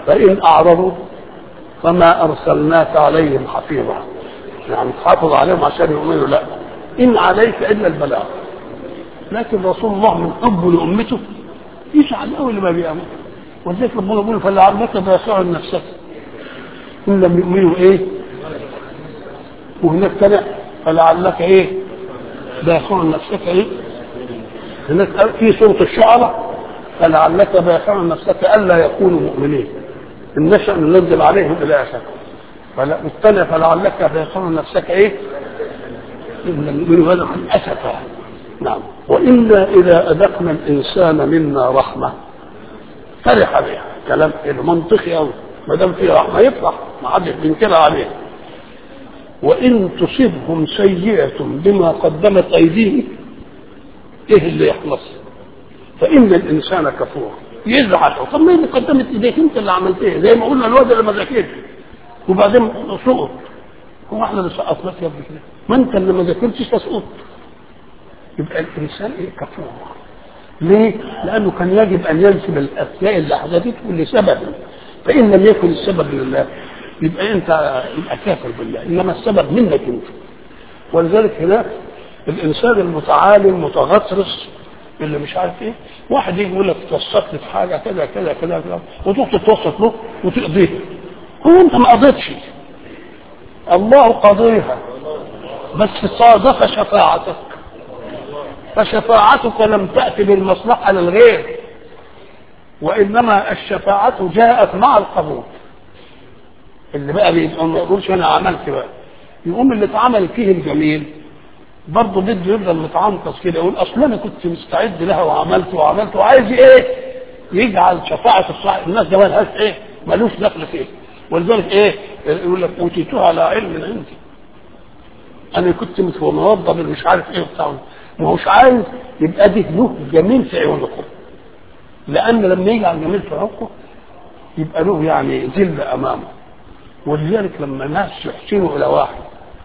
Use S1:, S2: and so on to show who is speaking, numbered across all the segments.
S1: فإن أعرضوا فما أرسلناك عليهم حفيظا يعني تحافظ عليهم عشان يؤمنوا لا إن عليك إلا البلاغ لكن رسول الله من حبه لأمته يزعل أول ما بيأمر ولذلك ربنا يقول فلعلك باخع نفسك إن لم يؤمنوا إيه وهناك تاني فلعلك إيه باخع نفسك إيه هناك في سورة الشعراء فلعلك باخع نفسك ألا يكونوا مؤمنين إن نشأ ننزل عليهم إلى آخره فلا الثانية فلعلك باخع نفسك إيه إن لم يؤمنوا هذا أسفا نعم وإنا إذا أذقنا الإنسان منا رحمة فرح بها كلام منطقي أوي ما دام فيه رحمة يفرح ما حدش بينكرها عليه وإن تصبهم سيئة بما قدمت أيديهم إيه اللي يخلص فإن الإنسان كفور يزعل طب ما اللي قدمت إيديك أنت اللي عملتها زي ما قلنا الواد اللي ما ذاكرش وبعدين سقط هو احنا اللي سقطناك يا ابني كده ما انت اللي ما ذاكرتش تسقط يبقى الانسان ايه كفور ليه؟ لانه كان يجب ان ينسب الاشياء اللي حدثته لسبب فان لم يكن السبب لله يبقى انت يبقى كافر بالله انما السبب منك انت ولذلك هناك الانسان المتعالي المتغطرس اللي مش عارف ايه واحد يجي يقول لك توسط لي في حاجه كذا كذا كذا كذا وتروح تتوسط له وتقضيها هو انت ما قضيتش الله قضيها بس صادف شفاعتك فشفاعتك لم تأتي بالمصلحة للغير وإنما الشفاعة جاءت مع القبول اللي بقى بيقول ما يقولش أنا عملت بقى يقوم اللي اتعمل فيه الجميل برضه بده يفضل متعنقص كده يقول اصل انا كنت مستعد لها وعملت وعملت وعايز ايه؟ يجعل شفاعة الصالح الناس ده مالهاش ايه؟ ملوش دخل فيه ولذلك ايه؟ يقول لك اوتيتها على علم عندي انا كنت موظف مش عارف ايه وبتاع ما هوش عايز يبقى دي له جميل في عيونكم لان لما يجي على الجميل في عيونكم يبقى له يعني ذل امامه ولذلك لما الناس يحسنوا الى واحد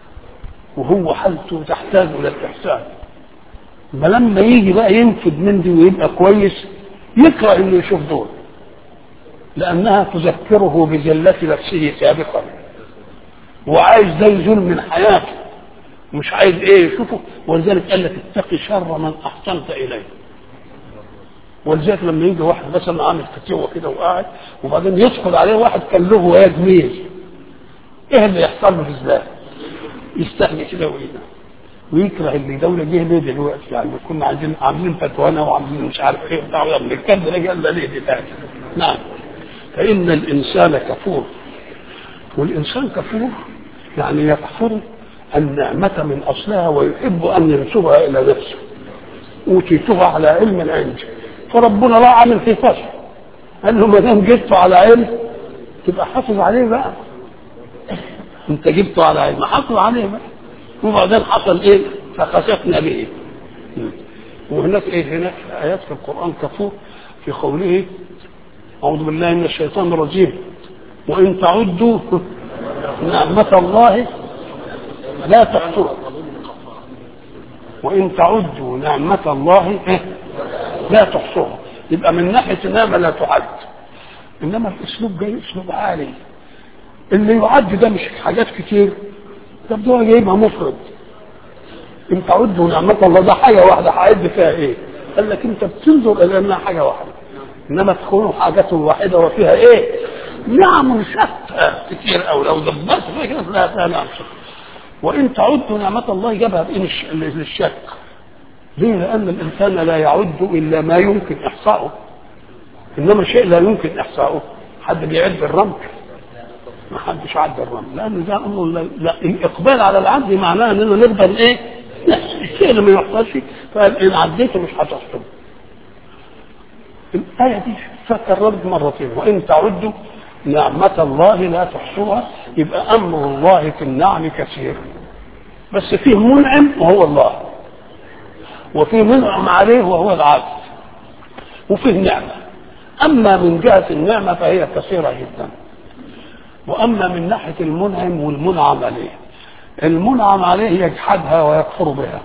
S1: وهو حالته تحتاج الى الاحسان ما لما يجي بقى ينفذ من دي ويبقى كويس يكره انه يشوف دول لانها تذكره بذله نفسه سابقا وعايز ده يزول من حياته مش عايز ايه يشوفه ولذلك قال لك اتقي شر من احسنت اليه ولذلك لما يجي واحد مثلا عامل فتوه كده وقاعد وبعدين يدخل عليه واحد كان له وياه جميل ايه اللي يحصل له ازاي؟ يستحي كده ويده ويكره اللي دوله جه ليه دلوقتي يعني كنا عايزين عاملين فتوانا وعاملين مش عارف ايه بتاع الكلب ده قال ليه دلوقتي نعم فان الانسان كفور والانسان كفور يعني يكفر النعمة من أصلها ويحب أن ينسبها إلى نفسه أوتيتها على علم عندي فربنا لا عمل في فصل قال له ما دام جبته على علم تبقى حافظ عليه بقى انت جبته على علم حافظ عليه بقى وبعدين حصل ايه فخسفنا به وهناك ايه هناك ايات في القران كفور في قوله اعوذ بالله من الشيطان الرجيم وان تعدوا نعمه الله لا تحصوها وإن تعدوا نعمة الله لا تحصوها يبقى من ناحية النعمة لا تعد إنما الأسلوب جاي أسلوب عالي اللي يعد ده مش حاجات كتير طب ده جايبها مفرد إن تعدوا نعمة الله ده حاجة واحدة هعد فيها إيه؟ قال لك أنت بتنظر إلى إنها حاجة واحدة إنما تكون حاجة واحدة وفيها إيه؟ نعم شتى كتير أو لو دبرت فيها كده تلاقيها فيها نعم شتى وان تعدوا نعمة الله جابها بإن للشك ليه؟ لأن الإنسان لا يعد إلا ما يمكن إحصاؤه إنما شيء لا يمكن إحصاؤه حد بيعد الرمل ما حدش عد الرمل لأن ده أمر لا, لا الإقبال على العد معناه إننا نقدر إيه؟ الشيء اللي ما يحصلش فإن عديته مش هتحصل الآية دي فكررت مرتين وإن تعدوا نعمة الله لا تحصوها يبقى أمر الله في النعم كثير بس فيه منعم وهو الله وفيه منعم عليه وهو العبد وفيه نعمة أما من جهة النعمة فهي كثيرة جدا وأما من ناحية المنعم والمنعم عليه المنعم عليه يجحدها ويكفر بها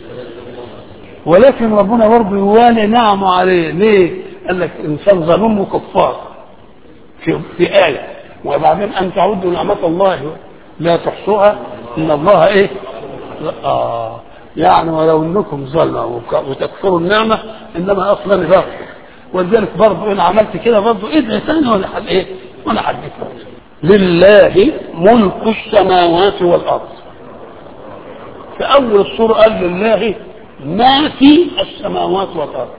S1: ولكن ربنا برضه يوالي نعمه عليه ليه؟ قال لك إنسان ظلوم وكفار في, في آية وبعدين أن تعدوا نعمة الله لا تحصوها إن الله إيه آه يعني ولو انكم ظلموا وتكفروا النعمه انما اصلا بغفر ولذلك برضه ان عملت كده برضه ادعي ثاني ولا حد ايه ولا حد لله ملك السماوات والارض في اول السوره قال لله ما في السماوات والارض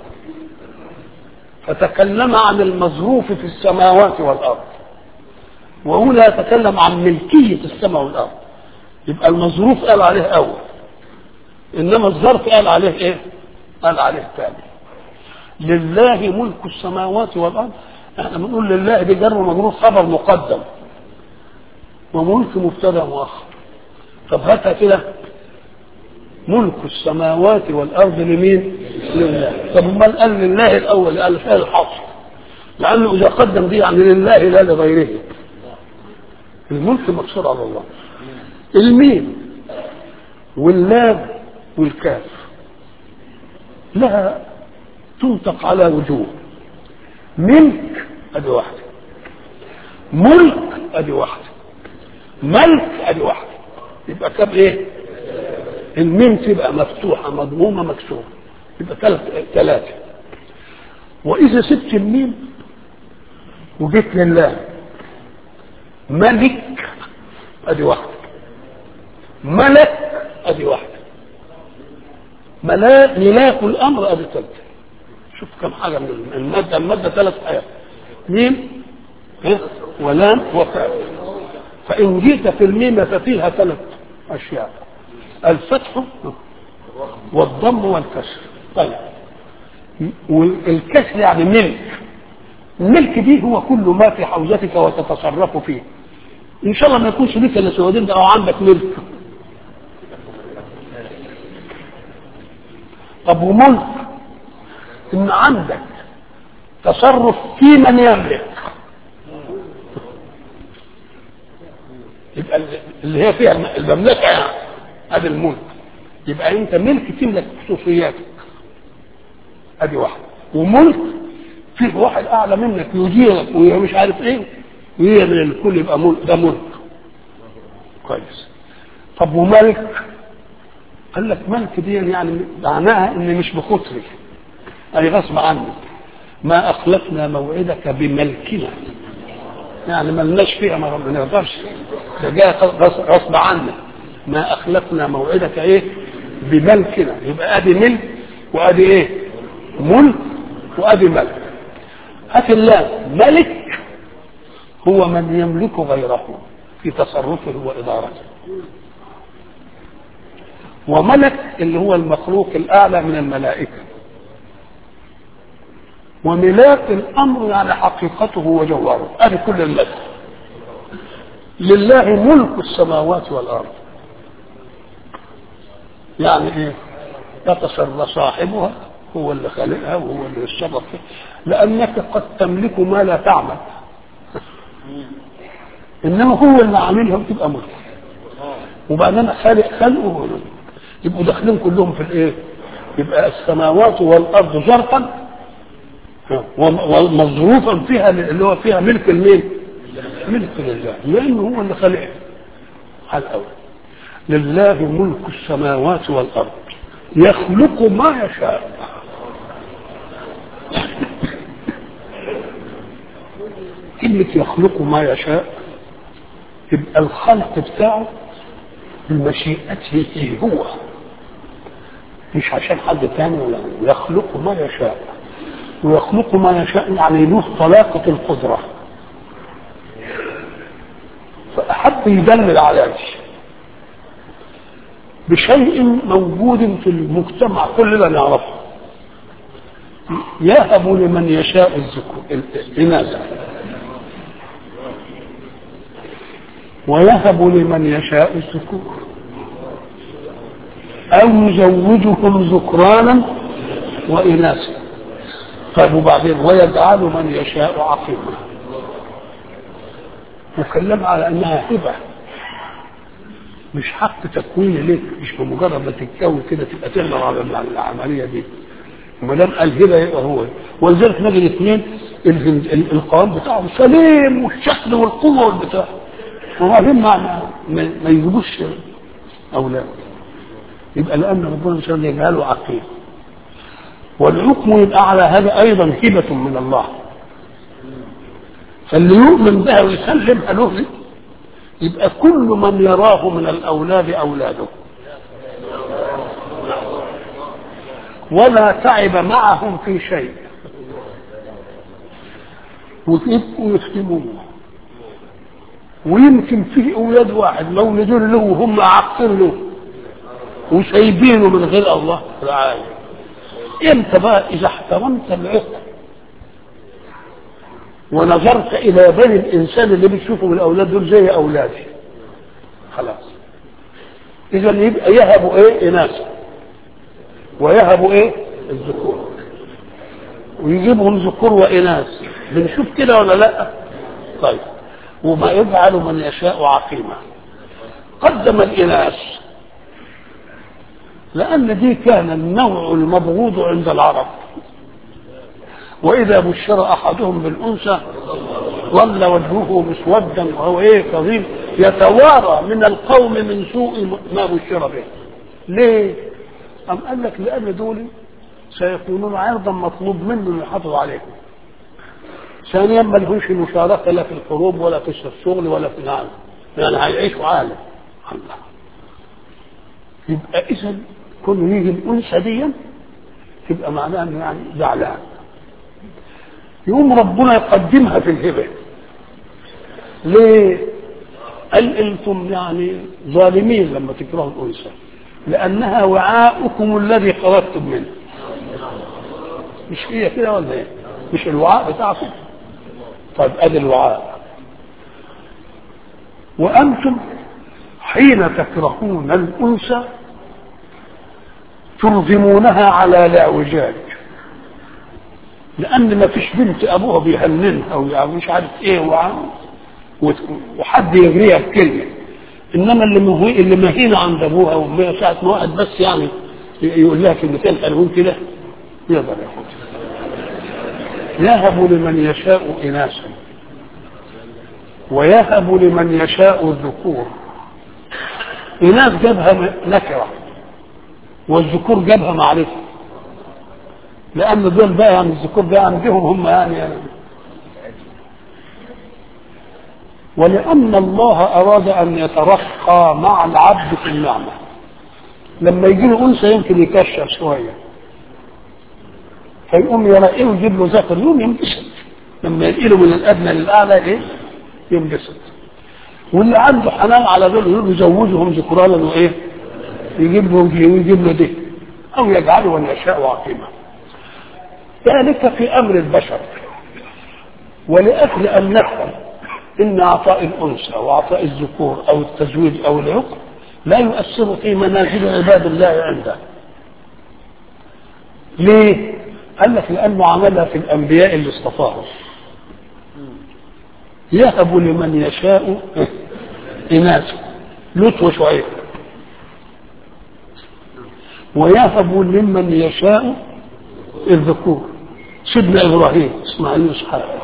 S1: فتكلم عن المظروف في السماوات والارض وهنا يتكلم عن ملكيه السماء والارض يبقى المظروف قال عليه اول انما الظرف قال عليه ايه قال عليه ثاني لله ملك السماوات والارض احنا بنقول لله دي جر ومجرور خبر مقدم وملك مبتدا مؤخر طب هاتها كده ملك السماوات والارض لمين؟ لله طب امال قال لله الاول قال فيها الحصر لانه اذا قدم دي يعني لله لا لغيره الملك مقصور على الله الميم واللام والكاف لها تنطق على وجوه ملك ادي واحده ملك ادي واحده ملك ادي واحده يبقى كم ايه الميم تبقى مفتوحه مضمومه مكسوره يبقى ثلاث ثلاثه واذا سبت الميم وجيت لله ملك ادي واحده ملك ادي واحده ملاك ملاك الامر ادي ثالثه شوف كم حاجه من الماده الماده ثلاث ايات ميم ولام وفاء فان جيت في الميم ففيها ثلاث اشياء الفتح والضم والكسر طيب والكسر يعني ملك الملك دي هو كل ما في حوزتك وتتصرف فيه ان شاء الله ما يكونش لك الا سوادين ده او عندك ملك طب وملك ان عندك تصرف في من يملك يبقى اللي هي فيها المملكه يعني ادي الملك يبقى انت ملك تملك خصوصياتك ادي واحد وملك فيه واحد اعلى منك يديرك ومش عارف ايه ويعمل الكل يبقى ملك ده ملك كويس طب وملك قال لك ملك دي يعني معناها ان مش بخطري اي غصب عني ما اخلفنا موعدك بملكنا يعني ما لناش فيها ما نقدرش ده جاء غصب عنا ما اخلفنا موعدك ايه بملكنا يبقى ادي ملك وادي ايه ملك وادي ملك هات الله ملك هو من يملك غيره في تصرفه وادارته وملك اللي هو المخلوق الاعلى من الملائكه وملاك الامر يعني حقيقته وجوهره هذه كل الملك لله ملك السماوات والارض يعني ايه يتصرف صاحبها هو اللي خالقها وهو اللي يتصرف فيها لانك قد تملك ما لا تعمل انما هو اللي عاملها وتبقى ملك وبعدين خالق خلقه يبقوا داخلين كلهم في الايه يبقى السماوات والارض ظرفا ومظروفا فيها اللي هو فيها ملك المين ملك لله لانه هو اللي خلقها على الاول لله ملك السماوات والارض يخلق ما يشاء كلمة يخلق ما يشاء يبقى الخلق بتاعه بمشيئته هو مش عشان حد تاني ولا يخلق ما يشاء ويخلق ما يشاء يعني له طلاقة القدرة فأحب يدلل على شيء بشيء موجود في المجتمع كلنا نعرفه يهب لمن يشاء الذكور الإناث ويهب لمن يشاء الذكور أو يزوجهم ذكرانا وإناثا طيب وبعدين ويجعل من يشاء عقيما وكلم على انها هبه مش حق تكوين لك مش بمجرد ما تتكون كده تبقى تقدر على العمليه دي وما دام قال هبه يبقى هو ولذلك نجد اثنين الهند- ال- القوام بتاعهم سليم والشكل والقوه والبتاع وبعدين ما ما ما يجيبوش اولاد يبقى لان ربنا مش راضي يجعله عقيم والحكم يبقى على هذا ايضا هبه من الله فاللي يؤمن بها ويسلمها له يبقى كل من يراه من الاولاد اولاده ولا تعب معهم في شيء ويبقوا يختموه ويمكن فيه اولاد واحد مولدون له وهم عاقين له وسايبينه من غير الله تعالى امتى بقى اذا احترمت العقل ونظرت الى بني الانسان اللي بتشوفه من الاولاد دول زي اولادي خلاص اذا يبقى يهبوا ايه اناثا ويهبوا ايه الذكور ويجيبهم ذكور واناث بنشوف كده ولا لا طيب وما يجعل من يشاء عقيما قدم الاناث لان دي كان النوع المبغوض عند العرب واذا بشر احدهم بالانثى ظل وجهه مسودا وهو ايه كظيم يتوارى من القوم من سوء ما بشر به ليه أم قال لك لأن دول سيكونون عرضا مطلوب منه انه يحافظ عليهم ثانيا ما لهمش مشاركة لا في الحروب ولا في الشغل ولا في العالم يعني هيعيشوا عالم الله يبقى إذا كونه يجي الأنثى دي تبقى معناها انه يعني زعلان يقوم ربنا يقدمها في الهبة ليه؟ قال انتم يعني ظالمين لما تكرهوا الانثى لانها وعاؤكم الذي خرجتم منه مش هي كده ولا ايه؟ مش الوعاء بتاعكم طيب ادي الوعاء وانتم حين تكرهون الانثى ترغمونها على الاعوجاج لان ما فيش بنت ابوها بيهننها او مش عارف ايه وعم وحد يجريها بكلمه انما اللي مهي اللي مهينه عند ابوها وامها ساعه ما واحد بس يعني يقول لها كلمتين حلوين كده يقدر ياخدها يهب لمن يشاء اناثا ويهب لمن يشاء الذكور اناث جابها نكره والذكور جابها معرفه لان دول بقى يعني الذكور ده عندهم هم يعني, يعني ولأن الله أراد أن يترقى مع العبد في النعمة لما يجي له أنثى يمكن يكشر شوية فيقوم يلاقيه ويجيب له ذكر يقوم ينبسط لما ينقله من الأدنى للأعلى إيه؟ ينبسط واللي عنده حنان على دول يقول يزوجهم ذكرانا وإيه؟ يجيب له ويجيب له ده أو يجعله من يشاء عقيما ذلك في أمر البشر ولأجل أن نفهم ان اعطاء الانثى واعطاء الذكور او التزويج او العقل لا يؤثر في منازل عباد الله عنده ليه قال لك لانه عملها في الانبياء اللي اصطفاهم يهب لمن يشاء اناثا لوط وشعيب ويهب لمن يشاء الذكور سيدنا ابراهيم اسماعيل واسحاق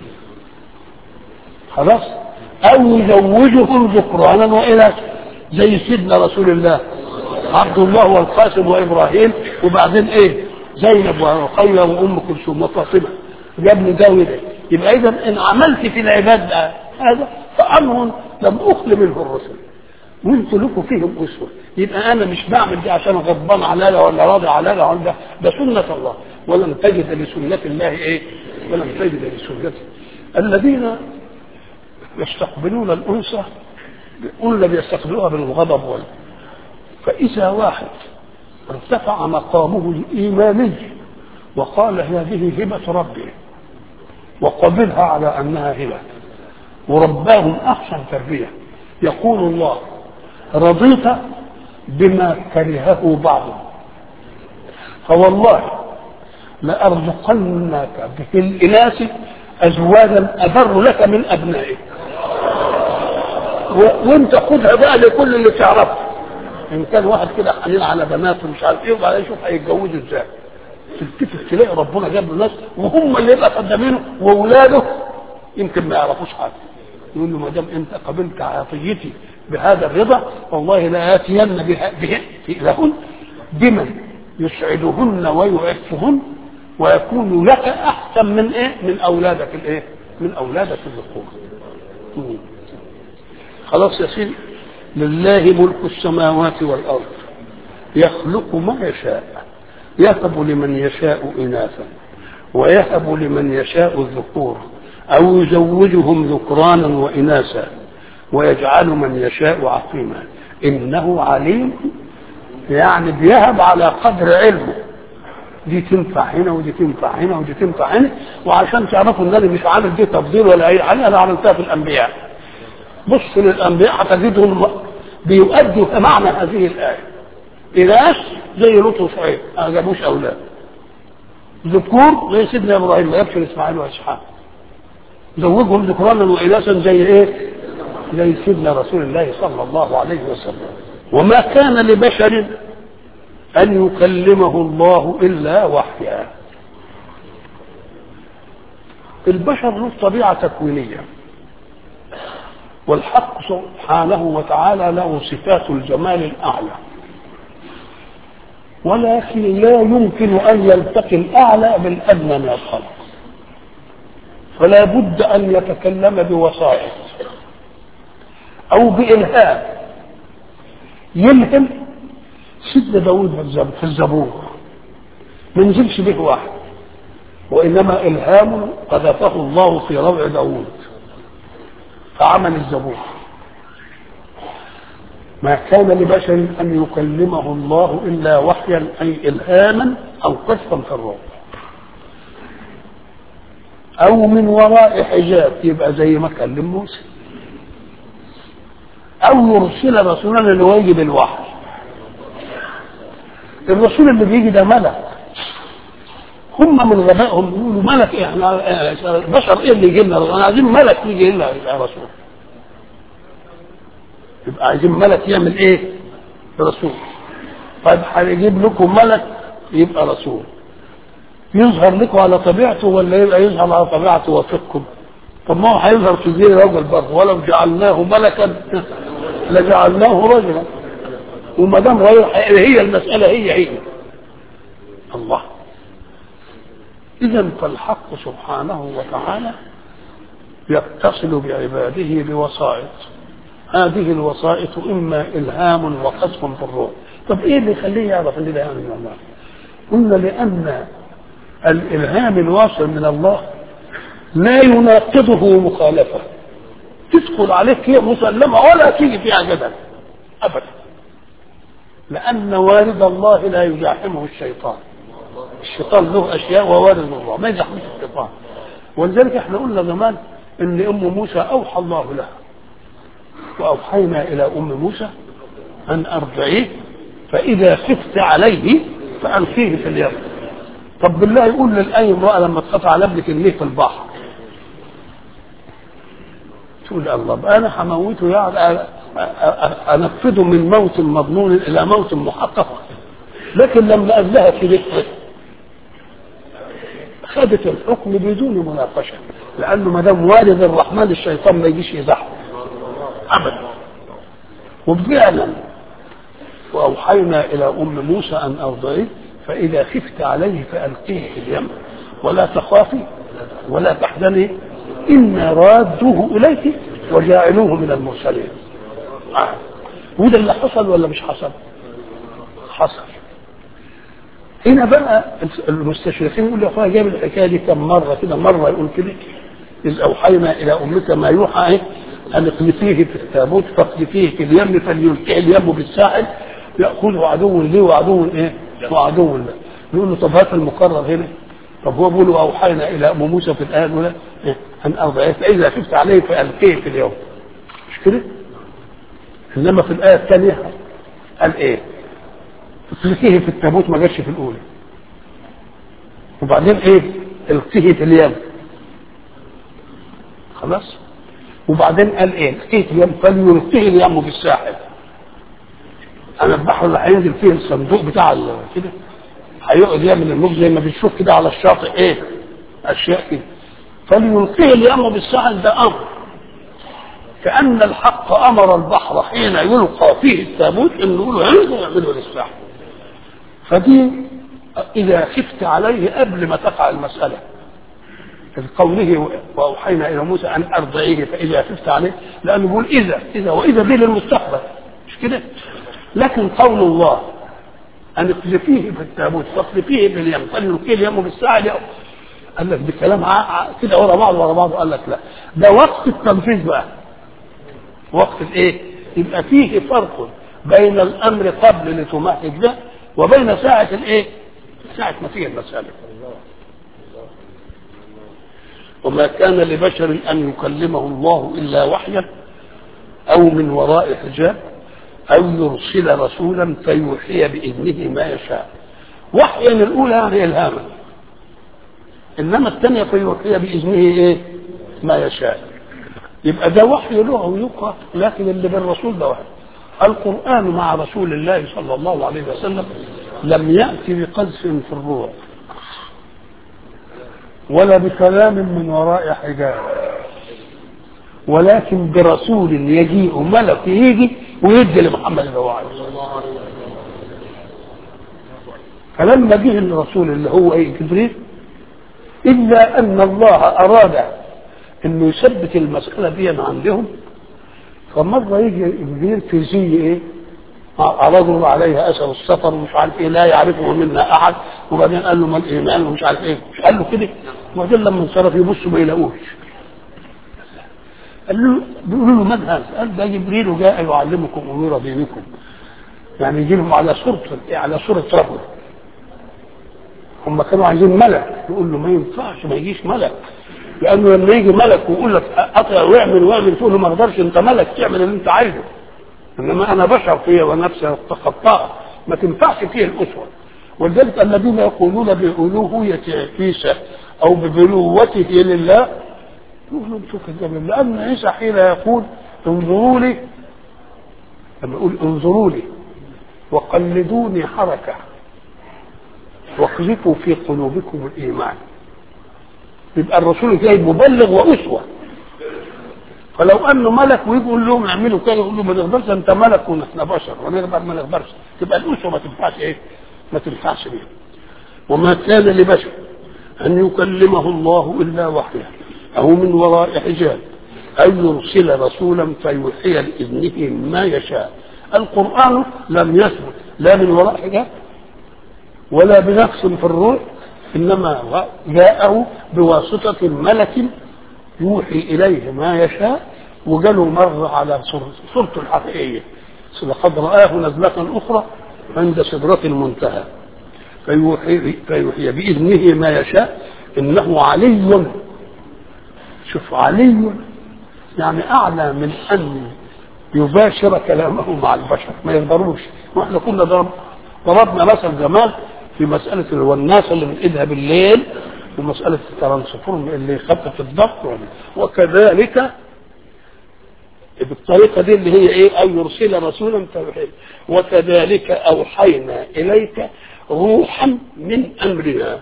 S1: خلاص او يزوجهم ذكرانا واناثا زي سيدنا رسول الله عبد الله والقاسم وابراهيم وبعدين ايه زينب ورقية وام كلثوم وفاطمه جاب لي ده وده يبقى اذا ان عملت في العباد ده هذا فامر لم اخل منه الرسل وانتوا لكم فيهم اسوه يبقى انا مش بعمل دي عشان غضبان عليا ولا راضي عليا ولا ده ده سنه الله ولن تجد لسنه الله ايه ولن تجد لسنته الذين يستقبلون الأنثى قلنا بيستقبلوها بالغضب وال فإذا واحد ارتفع مقامه الإيماني وقال هذه هبة ربي وقبلها على أنها هبة ورباهم أحسن تربية يقول الله رضيت بما كرهه بعضهم فوالله لأرزقنك في الإناث أزواجا أبر لك من أبنائك و... وانت خدها بقى لكل اللي تعرفه ان كان واحد كده حنين على بناته مش عارف ايه وبعدين يشوف هيتجوزوا ازاي تلتفت تلاقي ربنا جاب له ناس وهم اللي يبقى خدامينه واولاده يمكن ما يعرفوش حاجه يقول له ما دام انت قبلت عطيتي بهذا الرضا والله لا ياتين بها به لهن بمن يسعدهن ويعفهن ويكون لك احسن من ايه؟ من اولادك الايه؟ من اولادك الذكور. خلاص يا سيدي لله ملك السماوات والارض يخلق ما يشاء يهب لمن يشاء اناثا ويهب لمن يشاء الذكور او يزوجهم ذكرانا واناثا ويجعل من يشاء عقيما انه عليم يعني بيهب على قدر علمه دي تنفع هنا ودي تنفع هنا ودي تنفع هنا وعشان تعرفوا ان انا مش عامل دي تفضيل ولا اي حاجه انا عملتها في الانبياء بص للانبياء هتجدهم بيؤدوا معنى هذه الايه اناث زي لوط وشعيب ما جابوش اولاد ذكور زي سيدنا ابراهيم ما جابش اسماعيل واسحاق زوجهم ذكرانا واناثا زي ايه؟ زي سيدنا رسول الله صلى الله عليه وسلم وما كان لبشر ان يكلمه الله الا وحيا البشر له طبيعه تكوينيه والحق سبحانه وتعالى له صفات الجمال الاعلى ولكن لا يمكن ان يلتقي الاعلى بالادنى من الخلق فلا بد ان يتكلم بوسائط او بالهام يلهم سيدنا داود في الزبور ما نزلش به واحد وانما الهام قذفه الله في روع داود فعمل الزبور ما كان لبشر ان يكلمه الله الا وحيا اي الهاما او قصفا في الروح او من وراء حجاب يبقى زي ما كلم موسى او يرسل رسولا اللي هو يجي بالوحي الرسول اللي بيجي ده ملك هم من غبائهم يقولوا ملك ايه احنا بشر ايه اللي يجي لنا احنا عايزين ملك يجي لنا يا رسول يبقى عايزين ملك يعمل ايه رسول طيب هنجيب لكم ملك يبقى رسول يظهر لكم على طبيعته ولا يبقى يظهر على طبيعة وفقكم طب ما هو هيظهر في زي رجل برضه ولو جعلناه ملكا لجعلناه رجلا وما دام غير هي المسألة هي هي الله إذا فالحق سبحانه وتعالى يتصل بعباده بوسائط هذه الوسائط إما إلهام وقذف في الروح طب إيه اللي يخليه يعرف إن ده من الله قلنا لأن الإلهام الواصل من الله لا يناقضه مخالفة تدخل عليك هي مسلمة ولا تيجي فيها جدل أبدا لأن والد الله لا يزاحمه الشيطان الشيطان له أشياء ووالد الله ما يزاحمش الشيطان ولذلك احنا قلنا زمان ان ام موسى اوحى الله لها واوحينا الى ام موسى ان ارضعيه فاذا خفت عليه فالقيه في اليم طب بالله يقول للاي امراه لما تخاف على ابنك ارميه في البحر تقول الله بقى انا هموته يعني انفذه من موت مضمون الى موت محقق لكن لما قال لها كده خدت الحكم بدون مناقشه لانه ما دام والد الرحمن الشيطان ما يجيش يزحف ابدا وفعلا واوحينا الى ام موسى ان ارضعيه فاذا خفت عليه فالقيه في اليم ولا تخافي ولا تحزني انا رادوه اليك وجاعلوه من المرسلين آه. وده اللي حصل ولا مش حصل حصل هنا بقى المستشرقين يقول يا اخويا جاب الحكايه دي كم مره كده مره يقول كده اذ اوحينا الى امك ما يوحى ايه ان اقذفيه في التابوت فاقذفيه في اليم فليلقيه اليم بالساحل ياخذه عدو لي وعدو ايه؟ وعدو له يقول له طب هات المقرر هنا طب هو بيقول اوحينا الى ام موسى في الايه الاولى إيه؟ ان ارضعيه فاذا خفت عليه فالقيه في اليوم مش كده؟ انما في الايه الثانيه قال ايه؟ تلقيه في التابوت ما جاش في الاولى وبعدين ايه القيه في اليم خلاص وبعدين قال ايه القيه في اليم فليلقيه اليم في الساحل انا البحر اللي هينزل فيه الصندوق بتاع كده هيقعد يعمل الموج زي ما بنشوف كده على الشاطئ ايه اشياء كده فليلقيه اليم بالساحل ده امر كأن الحق أمر البحر حين يلقى فيه التابوت إنه يقول عنده يعمله للساحل فدي إذا خفت عليه قبل ما تقع المسألة في قوله وأوحينا إلى موسى أن أرضعيه فإذا خفت عليه لأنه يقول إذا إذا وإذا دي للمستقبل مش كده لكن قول الله أن اقذفيه في التابوت فاقذفيه في اليم فليلقيه اليم بالساعة قال لك بكلام كده ورا بعض ورا بعض قال لك لا ده وقت التنفيذ بقى وقت الايه؟ يبقى فيه فرق بين الامر قبل لتمهد ده وبين ساعة الايه؟ ساعة ما فيه المسألة. وما كان لبشر ان يكلمه الله الا وحيا او من وراء حجاب او يرسل رسولا فيوحي باذنه ما يشاء. وحيا الاولى يعني الهاما. انما الثانيه فيوحي باذنه ايه؟ ما يشاء. يبقى ده وحي له ويقرا لكن اللي بالرسول ده وحي القران مع رسول الله صلى الله عليه وسلم لم ياتي بقذف في الروح ولا بكلام من وراء حجاب ولكن برسول يجيء ملك يجي ويدي لمحمد اللي هو عايزه فلما جه الرسول اللي هو ايه جبريل الا ان الله اراد انه يثبت المساله دي عندهم فمره يجي جبريل في زي ايه رجل عليها اثر السفر ومش عارف ايه لا يعرفه منا احد وبعدين قال له ما الايمان ومش عارف ايه مش قال له كده وبعدين لما انصرف يبصوا ما يلاقوش قال له بيقولوا له من هذا؟ قال ده جبريل جاء يعلمكم امور دينكم يعني يجي لهم على صورة على صورة رجل هم كانوا عايزين ملك يقول له ما ينفعش ما يجيش ملك لانه لما يجي ملك ويقول لك اطيع واعمل واعمل تقول له ما اقدرش انت ملك تعمل اللي انت عايزه انما انا بشر فيا ونفسي خطاء ما تنفعش فيه الاسوه ولذلك الذين يقولون بألوهية عيسى او ببلوته لله يقولوا انتوا كذابين لان عيسى حين يقول انظروا لي لما يقول انظروا لي وقلدوني حركه واقذفوا في قلوبكم الايمان يبقى الرسول جاي مبلغ واسوه فلو انه ملك ويجي يقول لهم اعملوا كذا يقول له ما نقدرش انت ملك ونحن بشر ونقدر ما نقدرش تبقى الاسوه ما تنفعش ايه؟ ما تنفعش بيه وما كان لبشر ان يكلمه الله الا وحيا او من وراء حجاب او يرسل رسولا فيوحي باذنه ما يشاء القران لم يثبت لا من وراء حجاب ولا بنقص في الروح انما جاءه بواسطه ملك يوحي اليه ما يشاء وجاله مره على صورته الحقيقيه لقد رآه نزلة أخرى عند سدرة المنتهى فيوحي, فيوحي بإذنه ما يشاء إنه علي شوف علي يعني أعلى من أن يباشر كلامه مع البشر ما يقدروش واحنا كنا ضرب ضربنا مثل زمان في مسألة الوناسة اللي من إيدها بالليل ومسألة الترانسفورم اللي يخفف الضغط وكذلك بالطريقة دي اللي هي ايه او يرسل رسولا فيوحي وكذلك اوحينا اليك روحا من امرنا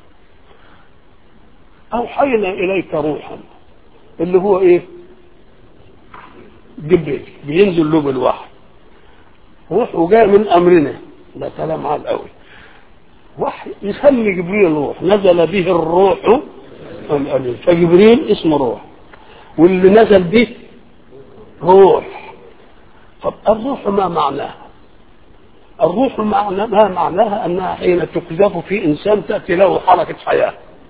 S1: اوحينا اليك روحا اللي هو ايه جبريل بينزل له بالوحي روح وجاء من امرنا ده كلام عال قوي وحي يسمي جبريل روح نزل به الروح الامين فجبريل اسمه روح واللي نزل به روح طب الروح ما معناها الروح معنى ما معناها انها حين تقذف في انسان تاتي له حركه حياه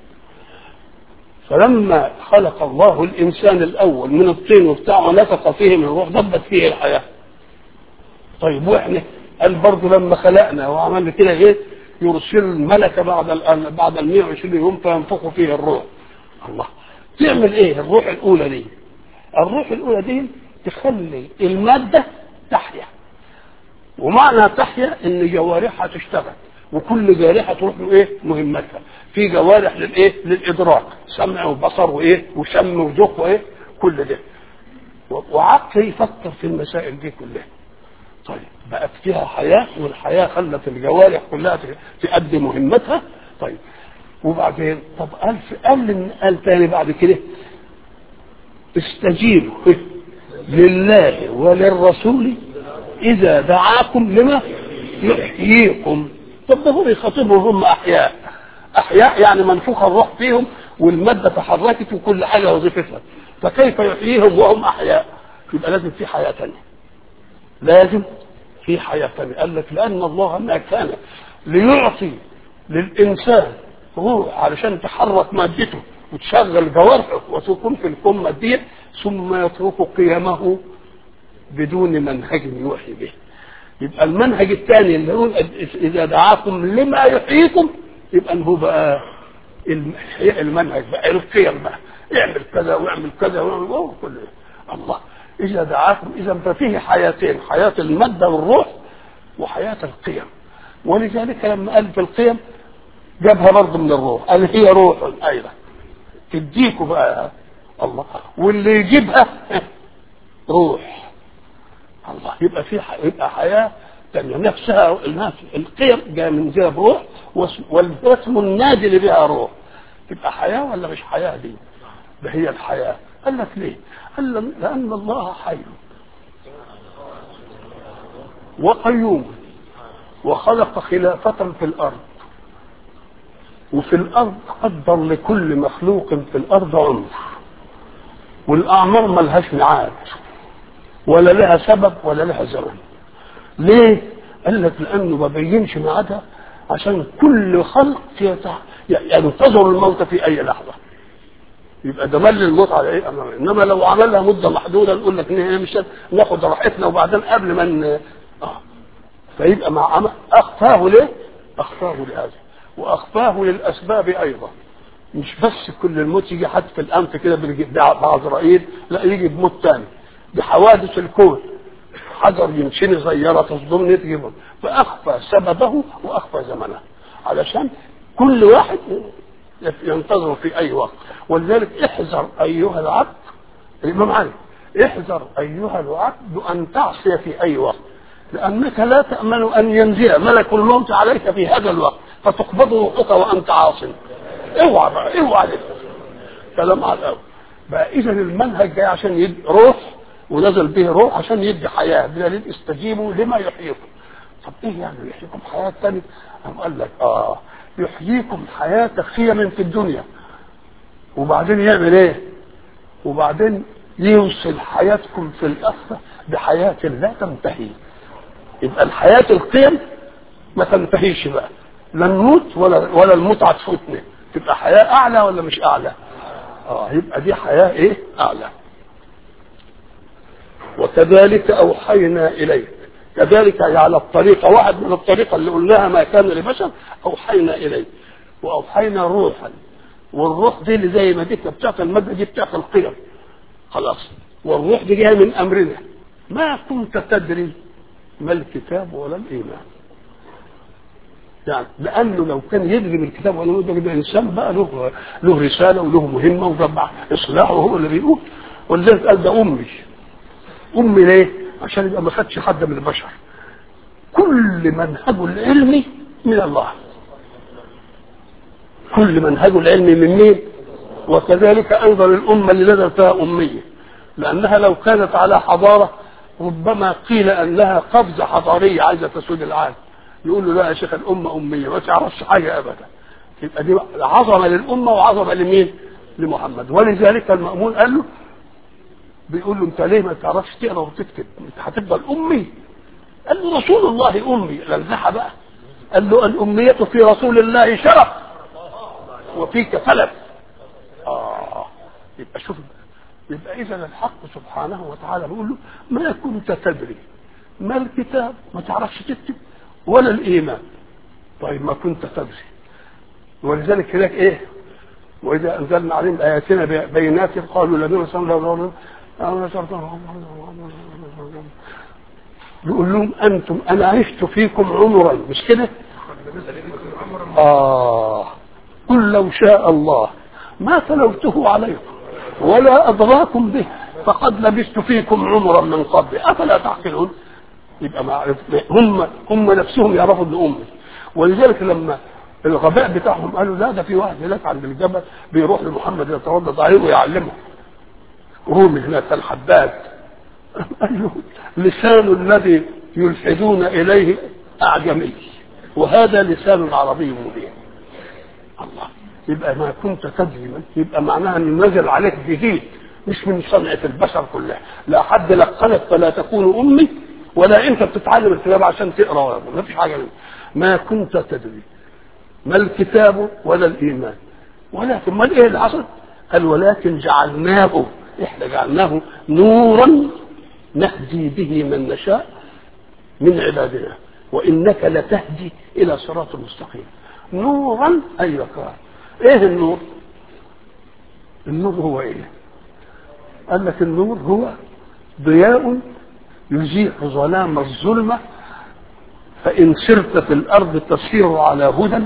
S1: فلما خلق الله الانسان الاول من الطين وبتاع ونفخ فيه من الروح ضبت فيه الحياه طيب واحنا قال برضه لما خلقنا وعملنا كده ايه يرسل الملك بعد ال بعد ال 120 يوم فينفخ فيه الروح الله تعمل ايه الروح الاولى دي الروح الاولى دي تخلي الماده تحيا ومعنى تحيا ان جوارحها تشتغل وكل جارحه تروح له ايه مهمتها في جوارح للايه للادراك سمع وبصر وايه وشم وذوق وايه كل ده وعقل يفكر في المسائل دي كلها طيب بقت فيها حياه والحياه خلت الجوارح كلها تؤدي مهمتها طيب وبعدين طب قال قال قال تاني بعد كده استجيبوا لله وللرسول اذا دعاكم لما يحييكم طب ده هو بيخاطبهم هم احياء احياء يعني منفوخ الروح فيهم والماده تحركت وكل حاجه وظيفتها فكيف يحييهم وهم احياء يبقى لازم في حياه ثانيه لازم في حياه ثانيه قال لك لان الله ما كان ليعطي للانسان روح علشان تحرك مادته وتشغل جوارحه وتكون في الكون ماديه ثم يترك قيمه بدون منهج يوحي به يبقى المنهج الثاني اللي هو اذا دعاكم لما يحييكم يبقى هو بقى المنهج بقى القيم بقى اعمل كذا واعمل كذا واعمل كل الله اذا دعاكم اذا ففيه حياتين حياه الماده والروح وحياه القيم ولذلك لما قال في القيم جابها برضه من الروح قال هي روح ايضا تديكوا بقى الله واللي يجيبها روح الله يبقى في يبقى حياه تانية نفسها النفس القيم جايه من جهه روح والاسم النازل بها روح تبقى حياه ولا مش حياه دي؟ ده هي الحياه قال لك ليه؟ قال لان الله حي وقيوم وخلق خلافة في الأرض وفي الأرض قدر لكل مخلوق في الأرض عمر والأعمار ملهاش ميعاد ولا لها سبب ولا لها زمن ليه؟ قال لك لأنه ما بينش ميعادها عشان كل خلق ينتظر الموت في أي لحظة يبقى ده مل الموت على ايه أمامه. انما لو عملها مده محدوده نقول لك مش ناخد راحتنا وبعدين قبل ما ن... اه فيبقى مع اخفاه ليه؟ اخفاه لهذا واخفاه للاسباب ايضا مش بس كل الموت يجي حد في الانف كده بعزرائيل لا يجي بموت تاني بحوادث الكون حجر يمشيني صغيره تصدمني تجيبه فاخفى سببه واخفى زمنه علشان كل واحد ينتظر في اي وقت ولذلك احذر ايها العبد الامام علي احذر ايها العبد ان تعصي في اي وقت لانك لا تامن ان ينزل ملك الموت عليك في هذا الوقت فتقبض روحك وانت عاص اوعى بقى اوعى كلام على الاول بقى اذا المنهج جاي عشان يدي روح ونزل به روح عشان يدي حياه بدليل استجيبوا لما يحييكم طب ايه يعني يحييكم حياه ثانيه؟ قال لك اه يحييكم حياه خيما في الدنيا وبعدين يعمل ايه؟ وبعدين يوصل حياتكم في الاخره بحياه لا تنتهي يبقى الحياه القيم ما تنتهيش بقى لا نموت ولا ولا المتعه تفوتنا تبقى حياه اعلى ولا مش اعلى؟ اه يبقى دي حياه ايه؟ اعلى وكذلك اوحينا اليك كذلك على الطريقة واحد من الطريقة اللي قلناها ما كان لبشر أوحينا إليه وأوحينا روحا والروح دي اللي زي ما دي بتاعت المادة دي بتاعت القيم خلاص والروح دي جاية من أمرنا ما كنت تدري ما الكتاب ولا الإيمان يعني لأنه لو كان يدري بالكتاب ولا الإيمان ده إنسان بقى له له رسالة وله مهمة وربع إصلاحه هو اللي بيقول ولذلك قال ده أمي أمي ليه؟ عشان يبقى ما خدش حد من البشر كل منهجه العلمي من الله كل منهجه العلمي من مين وكذلك ايضا الامه اللي نزل فيها اميه لانها لو كانت على حضاره ربما قيل انها قفزه حضاريه عايزه تسود العالم يقول له لا يا شيخ الامه اميه ما تعرفش حاجه ابدا يبقى دي عظمه للامه وعظمه لمين؟ لمحمد ولذلك المامون قال له بيقول له انت ليه ما تعرفش تقرا وتكتب انت هتفضل امي قال له رسول الله امي لنزحها بقى قال له الاميه في رسول الله شرف وفيك فلف اه يبقى شوف يبقى اذا الحق سبحانه وتعالى بيقول له ما كنت تدري ما الكتاب ما تعرفش تكتب ولا الايمان طيب ما كنت تدري ولذلك هناك ايه واذا انزلنا عليهم اياتنا بينات قالوا الذين صلوا يقول لهم انتم انا عشت فيكم عمرا مش كده اه قل لو شاء الله ما تلوته عليكم ولا ادراكم به فقد لبثت فيكم عمرا من قبل افلا تعقلون يبقى مع هم هم نفسهم يعرفوا ان امي ولذلك لما الغباء بتاعهم قالوا لا ده في واحد هناك عند الجبل بيروح لمحمد يتوضا عليه ويعلمه وهو من هناك الحباب قال له لسان الذي يلحدون اليه اعجمي وهذا لسان عربي مبين الله يبقى ما كنت تدري يبقى معناها ان نزل عليك جديد مش من صنعة البشر كلها لا حد لقنك فلا تكون أمي ولا أنت بتتعلم الكتاب عشان تقرأ ما فيش حاجة منه. ما كنت تدري ما الكتاب ولا الإيمان ولكن ما إيه اللي حصل قال ولكن جعلناه إحنا جعلناه نورا نهدي به من نشاء من عبادنا وإنك لتهدي إلى صراط مستقيم نورا أيوة إيه النور النور هو إيه قال لك النور هو ضياء يزيح ظلام الظلمة فإن سرت في الأرض تسير على هدى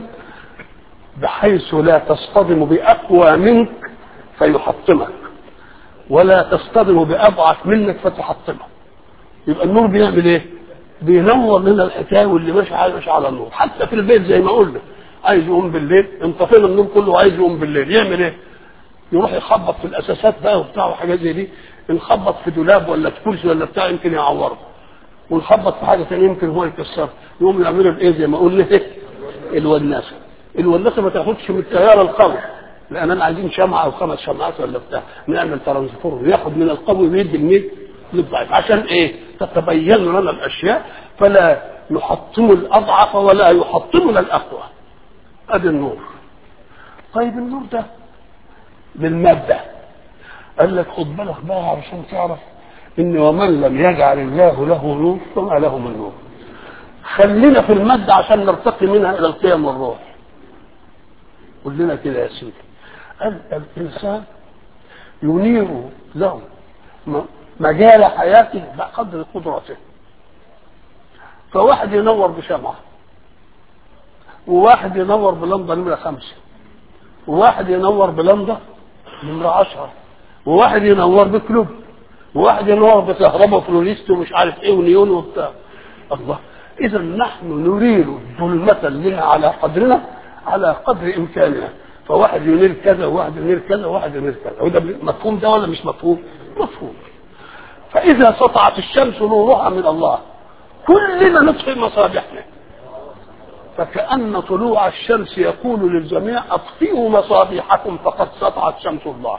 S1: بحيث لا تصطدم بأقوى منك فيحطمك ولا تصطدم بأضعف منك فتحطمك يبقى النور بيعمل ايه؟ بينور لنا الحكايه واللي ماشي على ماشي على النور حتى في البيت زي ما قلنا عايز يقوم بالليل انطفينا النور كله وعايز يقوم بالليل يعمل ايه؟ يروح يخبط في الاساسات بقى وبتاع وحاجات زي دي نخبط في دولاب ولا في كرسي ولا بتاع يمكن يعوره ونخبط في حاجه ثانيه يمكن هو يكسرها يقوم يعملوا الايه زي ما قلنا ايه؟ الوناسه الوناسه ما تاخدش من التيار القوي لاننا عايزين شمعه او خمس شمعات ولا بتاع نعمل ترانسفور وياخد من القوي ويدي لمين؟ للضعيف عشان ايه؟ تتبين لنا الاشياء فلا يحطم الاضعف ولا يحطمنا الاقوى ادي النور طيب النور ده للمادة قال لك خد بالك بقى علشان تعرف ان ومن لم يجعل الله له نور فما له من نور خلينا في المادة عشان نرتقي منها الى القيم والروح قل لنا كده يا سيدي قال الانسان ينير له مجال حياته بقدر قدرته فواحد ينور بشمعة وواحد ينور بلمبة نمرة خمسة وواحد ينور بلمبة نمرة عشرة وواحد ينور بكلوب وواحد ينور بكهرباء فلوريست ومش عارف ايه ونيون وبتاع الله اذا نحن نريد ظلمة لنا على قدرنا على قدر امكاننا فواحد ينير كذا وواحد ينير كذا وواحد ينير كذا وده مفهوم ده ولا مش مفهوم؟ مفهوم فإذا سطعت الشمس نورها من الله كلنا نطفئ مصابيحنا فكأن طلوع الشمس يقول للجميع أطفئوا مصابيحكم فقد سطعت شمس الله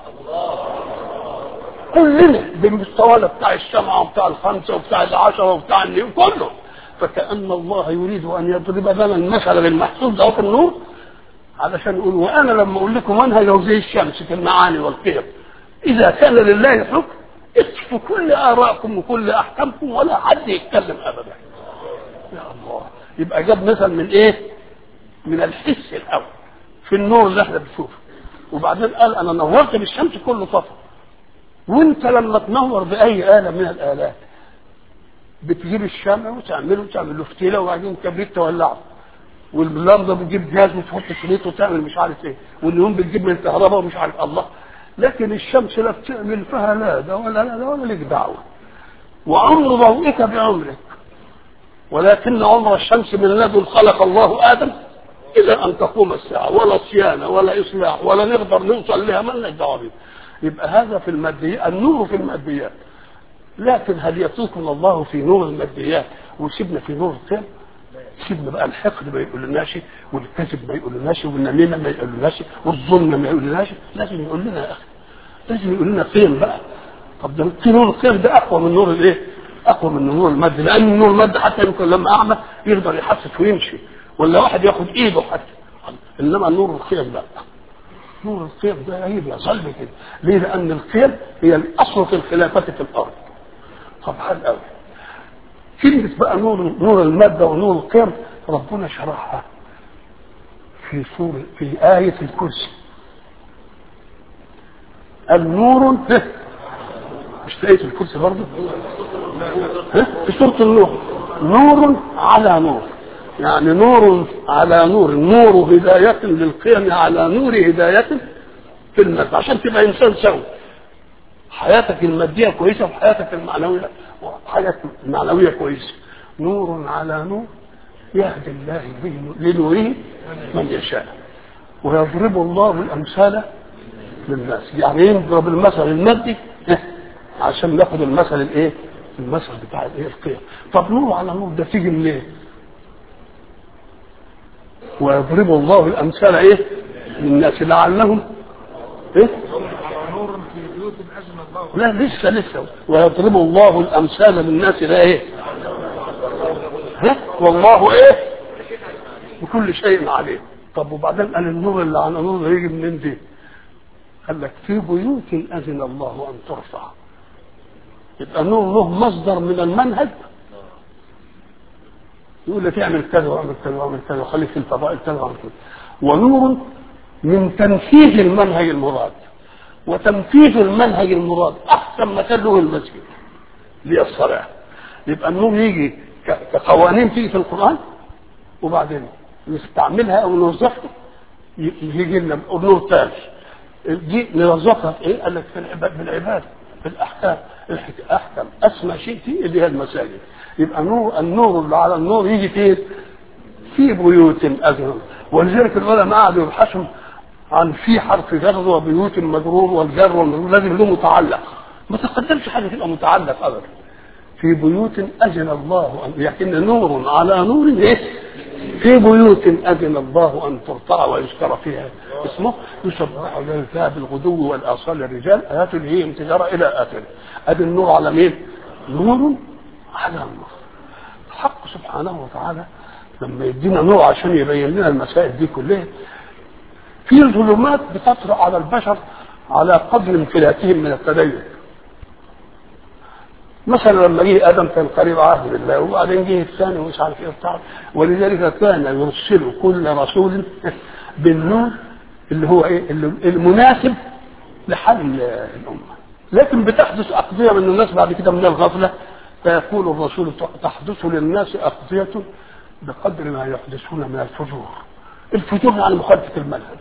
S1: كلنا بالمستوى بتاع الشمعة وبتاع الخمسة وبتاع العشرة وبتاع النيل كله فكأن الله يريد أن يضرب لنا المثل بالمحسوس ده في النور علشان يقول وأنا لما أقول لكم منهج زي الشمس في المعاني والقيم إذا كان لله حكم اصفوا كل آرائكم وكل أحكامكم ولا حد يتكلم أبدا يا الله يبقى جاب مثل من إيه؟ من الحس الأول في النور اللي احنا بنشوفه وبعدين قال أنا نورت بالشمس كله طفى وانت لما تنور بأي آلة من الآلات بتجيب الشمع وتعمله وتعمل له فتيله وبعدين كبريت تولعه واللمبه بتجيب جاز وتحط شريط وتعمل مش عارف ايه والنيون بتجيب من الكهرباء ومش عارف الله لكن الشمس لا بتعمل فيها لا ده ولا لا ده ولا لك دعوه وعمر ضوئك بعمرك ولكن عمر الشمس من لدن خلق الله ادم الى ان تقوم الساعه ولا صيانه ولا اصلاح ولا نقدر نوصل لها ما لناش دعوه بيها يبقى هذا في الماديات النور في الماديات لكن هل يتركنا الله في نور الماديات ويسيبنا في نور القيم؟ سيبنا بقى الحقد ما يقولناش والكذب ما يقولناش والنميمه ما يقولناش والظلم ما يقولناش لازم يقول لنا يا اخي لازم يقول لنا قيم بقى طب ده في نور القيم ده اقوى من نور الايه؟ اقوى من نور المادة لان نور المادة حتى يمكن لما اعمى يقدر يحسس ويمشي ولا واحد ياخد ايده حتى انما نور القيم لا نور القيم ده يجب يصل كده ليه؟ لان القيم هي الاصل في الخلافه في الارض طب حل قوي كلمة بقى نور نور المادة ونور القيم ربنا شرحها في سورة في آية الكرسي النور مش في آية الكرسي برضه في سورة النور نور على نور يعني نور على نور نور هداية للقيم على نور هداية في المادة عشان تبقى إنسان سوي حياتك المادية كويسة وحياتك المعنوية حياتك المعنوية كويسة نور على نور يهدي الله به لنوره من يشاء ويضرب الله الامثال للناس يعني يضرب المثل المادي عشان ناخد المثل الايه المثل بتاع الايه القيم طب نور على نور ده تيجي منين ويضرب الله الامثال ايه للناس لعلهم ايه
S2: نور في بيوت أزم الله
S1: لا لسه لسه ويضرب الله الامثال للناس ده ايه ها والله ايه بكل شيء عليه طب وبعدين قال النور اللي على نور ده يجي منين دي قال لك في بيوت اذن الله ان ترفع يبقى نور له مصدر من المنهج يقول لك اعمل كذا واعمل كذا واعمل كذا وخليك في الفضائل كذا واعمل كذا ونور من تنفيذ المنهج المراد وتنفيذ المنهج المراد احسن مثال له المسجد اللي الصلاه يبقى النور يجي ك- كقوانين تيجي في القران وبعدين نستعملها او نوظفها ي- يجي لنا نور ثاني دي نوظفها في ايه؟ قال لك في العباد في العباده في الاحكام الحك- احكم اسمى شيء فيه اللي هي المساجد يبقى نور النور اللي على النور يجي فين؟ في بيوت اذن ولذلك العلماء قعدوا يبحثوا عن في حرف جر وبيوت مجرور والجر والمجرور لازم له متعلق ما تقدمش حاجه تبقى متعلق ابدا في بيوت اذن الله ان يعني نور على نور ايه في بيوت اذن الله ان ترفع ويذكر فيها اسمه يسبح له فيها بالغدو والاصال الرجال ايات هي امتجاره الى اخره ادي النور على مين؟ نور على نور الحق سبحانه وتعالى لما يدينا نور عشان يبين لنا المسائل دي كلها في ظلمات بتطرأ على البشر على قدر انفلاتهم من التدين مثلا لما جه ادم كان قريب عهد بالله وبعدين جه الثاني ومش عارف ايه بتاع ولذلك كان يرسل كل رسول بالنور اللي هو ايه اللي المناسب لحل الامه لكن بتحدث اقضيه من الناس بعد كده من الغفله فيقول الرسول تحدث للناس اقضيه بقدر ما يحدثون من الفجور الفجور يعني مخالفه المنهج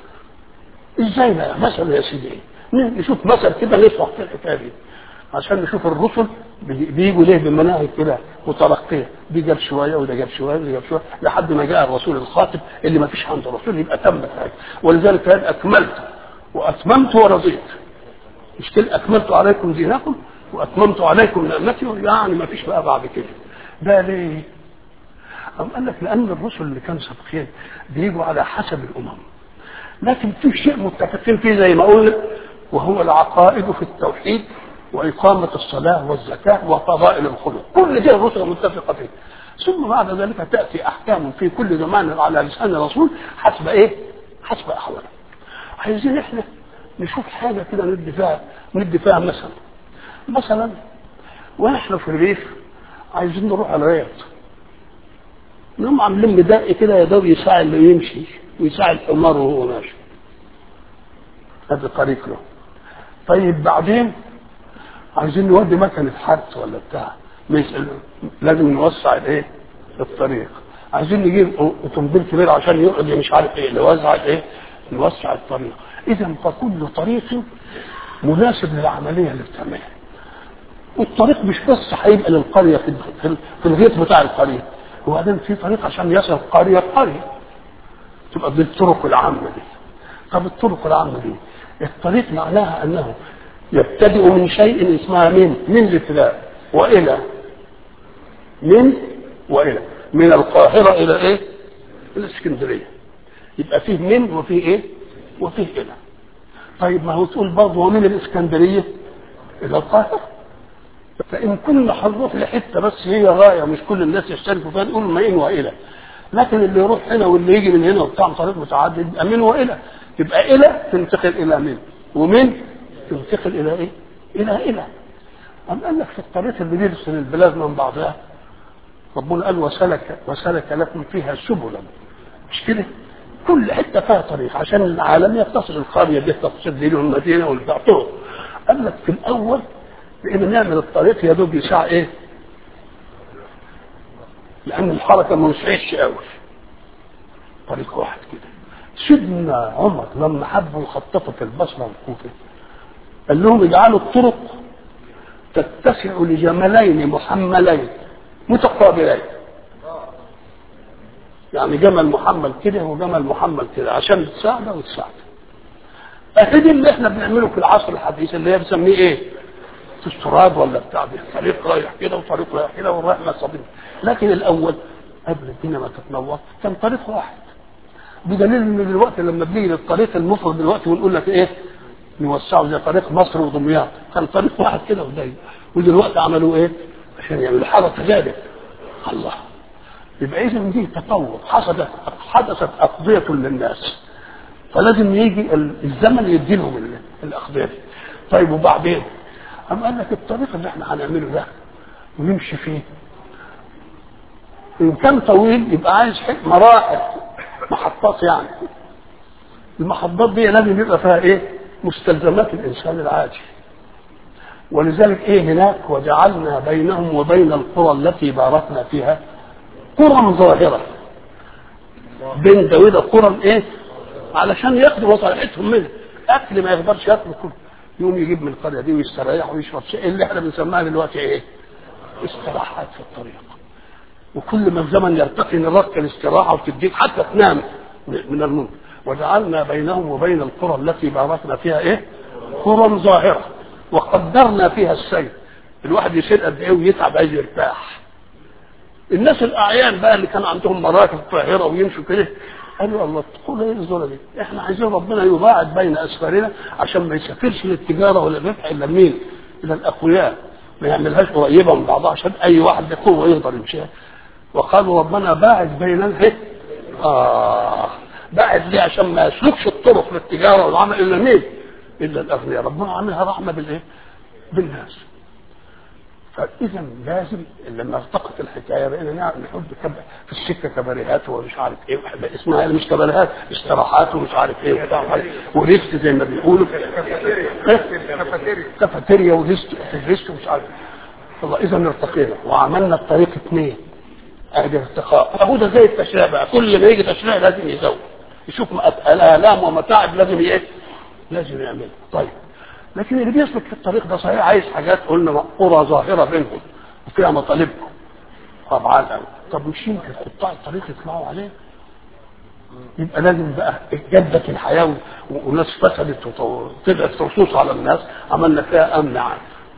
S1: ازاي بقى مثلا يا سيدي نشوف مثل كده نشرح في الحكايه دي عشان نشوف الرسل بي- بيجوا ليه بمناهج كده مترقيه دي جاب شويه وده جاب شويه وده جاب شويه لحد ما جاء الرسول الخاتم اللي ما فيش عنده رسول يبقى تمت حاجه ولذلك قال اكملت واتممت ورضيت مش كده اكملت عليكم دينكم واتممت عليكم نعمتي يعني ما فيش بقى بعد كده ده ليه؟ أم قال لك لأن الرسل اللي كانوا سابقين بيجوا على حسب الأمم لكن في شيء متفقين فيه زي ما قلنا وهو العقائد في التوحيد وإقامة الصلاة والزكاة وفضائل الخلق كل دي الرسل متفقة فيه ثم بعد ذلك تأتي أحكام في كل زمان على لسان الرسول حسب إيه؟ حسب أحواله عايزين إحنا نشوف حاجة كده ندي فيها ندي فيها مثلا مثلا ونحن في الريف عايزين نروح على الرياض نقوم عاملين بدق كده يا دوب يساعد اللي يمشي ويساعد حماره وهو ماشي هذا طريق له طيب بعدين عايزين نودي مكنة حرث ولا بتاع مش لازم نوسع الايه الطريق عايزين نجيب اوتوموبيل كبير عشان يقعد مش عارف ايه نوسع ايه نوسع الطريق اذا فكل طريق مناسب للعمليه اللي بتعملها والطريق مش بس هيبقى للقريه في في- في الغيط بتاع القريه وبعدين في طريق عشان يصل قريه قريه تبقى دي الطرق العامه دي طب الطرق العامه دي الطريق معناها انه يبتدئ من شيء اسمها من من الابتداء والى من والى من القاهره الى ايه؟ الاسكندريه يبقى فيه من وفيه ايه؟ وفيه الى طيب ما هو تقول برضه ومن الاسكندريه الى القاهره فان كنا هنروح لحته بس هي غايه مش كل الناس يشتركوا فيها نقول ما ان والى لكن اللي يروح هنا واللي يجي من هنا وبتاع طريق متعدد يبقى من والى يبقى الى تنتقل الى من ومن تنتقل الى ايه؟ الى الى أم قال لك في الطريق اللي بيرسل البلاد من بعضها ربنا قال وسلك وسلك لكم فيها سبلا مش كده؟ كل حته فيها طريق عشان العالم يتصل القريه دي تتصل دي المدينه والبتاع طرق قال لك في الاول بقينا نعمل الطريق يا دوب يساع ايه؟ لان الحركه ما وسعتش قوي طريق واحد كده سيدنا عمر لما حبوا يخططوا في البصره والكوفه قال لهم اجعلوا الطرق تتسع لجملين محملين متقابلين يعني جمل محمل كده وجمل محمل كده عشان تساعده وتساعده اهدي اللي احنا بنعمله في العصر الحديث اللي هي بنسميه ايه استراد ولا بتاع ده طريق رايح كده وطريق رايح كده ورايح مصابين لكن الاول قبل الدنيا ما تتنور كان طريق واحد بدليل ان دلوقتي لما بنيجي للطريق المفرد دلوقتي ونقول لك ايه نوسعه زي طريق مصر ودمياط كان طريق واحد كده وضيق ودلوقتي عملوا ايه عشان يعملوا حاجه تجارب الله يبقى اذا دي تطور حصلت حدثت اقضيه للناس فلازم يجي الزمن يدي لهم الاقضيه دي طيب وبعدين أم قال لك الطريق اللي احنا هنعمله ده ونمشي فيه إن كان طويل يبقى عايز مراحل محطات يعني المحطات دي لازم يبقى فيها ايه مستلزمات الانسان العادي ولذلك ايه هناك وجعلنا بينهم وبين القرى التي باركنا فيها قرى ظاهره بين ده وده قرى ايه علشان ياخدوا مصالحتهم منها اكل ما يقدرش ياكل كله يقوم يجيب من القريه دي ويستريح ويشرب شيء اللي احنا بنسميها دلوقتي ايه استراحات في الطريق وكل ما الزمن يرتقي نرقي الاستراحه وتديك حتى تنام من النوم وجعلنا بينهم وبين القرى التي باركنا فيها ايه قرى ظاهره وقدرنا فيها السير الواحد يسير قد ايه ويتعب عايز يرتاح الناس الاعيان بقى اللي كان عندهم مراكب طاهره ويمشوا كده قالوا الله تقول ايه الزوله دي؟ احنا عايزين ربنا يباعد بين اسفارنا عشان ما يسافرش للتجاره ولا الربح الا مين؟ الى الاقوياء ما يعملهاش قريبه من بعضها عشان اي واحد بقوه يقدر يمشيها وقالوا ربنا باعد بيننا ايه؟ اه باعد ليه عشان ما يسلكش الطرق للتجاره والعمل الا مين؟ الا الاغنياء ربنا عاملها رحمه بالايه؟ بالناس فاذا لازم لما ارتقت الحكايه بقينا نحط في السكه كباريهات ومش عارف ايه اسمها مش كباريهات استراحات ومش عارف ايه وبتاع وريست زي ما بيقولوا كافيتيريا وريست ريست ومش عارف الله اذا ارتقينا وعملنا الطريق اثنين ادي ارتقاء اهو ده زي التشريع بقى كل ما يجي تشريع لازم يزود يشوف الالام ومتاعب لازم ايه لازم يعملها طيب لكن اللي بيسلك في الطريق ده صحيح عايز حاجات قلنا قرى ظاهره بينهم وفيها مطالبهم طبعا طب مش يمكن قطاع الطريق يطلعوا عليه يبقى لازم بقى جدت الحياه وناس فسدت وطلعت رصوص على الناس عملنا فيها امن عام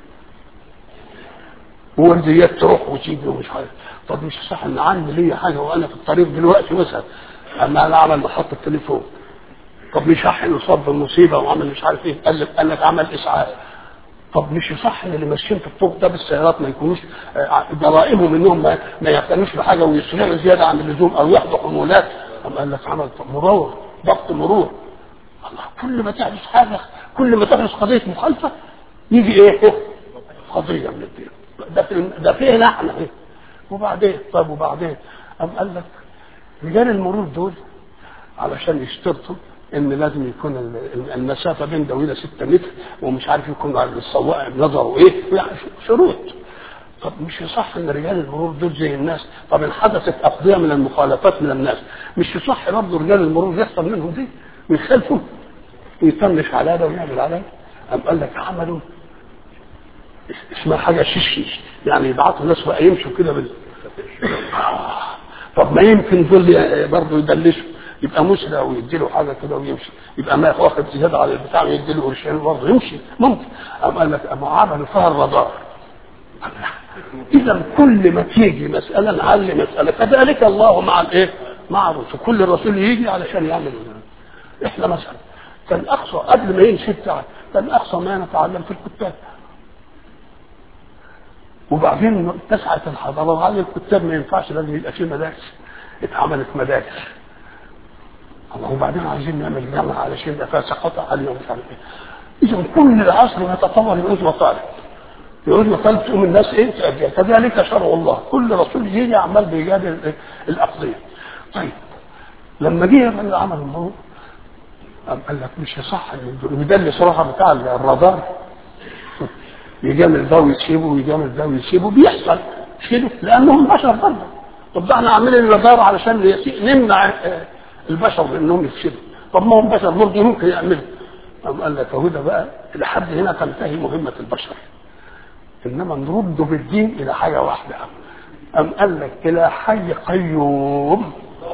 S1: وورديات تروح وتيجي ومش عارف طب مش صح ان عندي ليا حاجه وانا في الطريق دلوقتي مثلا اما انا اعمل محطه تليفون طب مش صح انه صاب بالمصيبه وعمل مش عارف ايه قال لك قال لك عمل اسعاف طب مش صح ان اللي ماشيين في الطرق ده بالسيارات ما يكونوش جرائمهم انهم ما, ما يهتموش بحاجه ويسرعوا زياده عن اللزوم او ياخدوا حمولات طب قال لك عمل مرور ضبط مرور الله كل ما تحدث حاجه كل ما تحدث قضيه مخالفه يجي ايه؟ قضيه من الدين ده في ده فيه احنا ايه؟ وبعدين طيب وبعدين قام قال لك رجال المرور دول علشان يشترطوا ان لازم يكون المسافه بين دويله 6 متر ومش عارف يكون على السواق نظره ايه يعني شروط طب مش يصح ان رجال المرور دول زي الناس طب ان حدثت اقضيه من المخالفات من الناس مش يصح برضه رجال المرور يحصل منهم دي ويخالفوا ويطنش على ده ويعمل على ده قام قال لك عملوا اسمها حاجه شيش يعني يبعتوا ناس بقى يمشوا كده بال طب ما يمكن دول برضه يدلشوا يبقى مسرع ويدي له حاجه كده ويمشي يبقى ما واخد زياده على البتاع ويدي له قرشين برضه يمشي ممكن أم قال لك أما عملوا فيها الرادار اذا كل ما تيجي مساله نعلم مساله كذلك الله مع الايه؟ مع الرسل كل رسول يجي علشان يعمل احنا مثلا كان اقصى قبل ما يمشي بتاع كان اقصى ما نتعلم في الكتاب وبعدين اتسعت الحضاره وعلى الكتاب ما ينفعش لازم يبقى في مدارس اتعملت مدارس الله وبعدين عايزين نعمل جامعه علشان يبقى فيها ثقافه عاليه ومش عارف ايه اذا كل العصر يتطور يعوز مطالب يعوز مطالب تقوم الناس ايه تأجل كذلك شرع الله كل رسول يجي عمال بيجادل الاقضيه طيب لما جه الراجل عمل الموضوع قال لك مش صح وده اللي صراحه بتاع الرادار يجامل ده ويسيبه ويجامل ده ويسيبه بيحصل مش كده لانهم بشر برضه طب ده احنا عاملين الرادار علشان نمنع البشر بانهم يفسدوا طب ما هم بشر برضه ممكن يعملوا قام قال لك اهو ده بقى لحد هنا تنتهي مهمه البشر انما نرد بالدين الى حاجه واحده أم قال لك إلى حي قيوم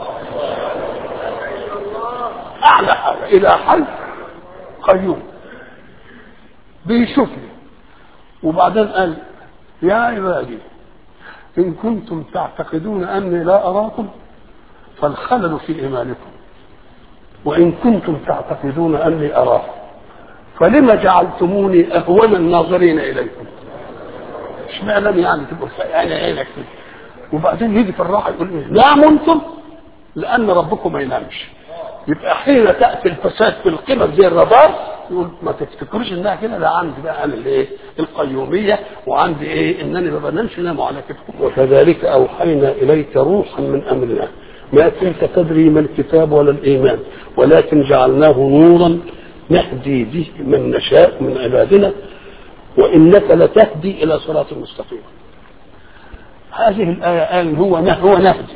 S1: أعلى حاجة إلى حي قيوم بيشوفني وبعدين قال يا عبادي إن كنتم تعتقدون أني لا أراكم فالخلل في إيمانكم وإن كنتم تعتقدون أني أراكم فلما جعلتموني أهون الناظرين إليكم اشمعنى يعني تبقوا يعني عينك كده وبعدين يجي في الراحة يقول إيه نام أنتم لأن ربكم ما ينامش يبقى حين تأتي الفساد في القمم زي الرادار يقول ما تفتكروش انها كده لا عندي بقى انا الايه القيوميه وعندي ايه انني ما بنامش نام على كتفكم وكذلك اوحينا اليك روحا من امرنا ما كنت تدري ما الكتاب ولا الايمان ولكن جعلناه نورا نهدي به من نشاء من عبادنا وانك لتهدي الى صراط مستقيم هذه الايه قال هو هو نهدي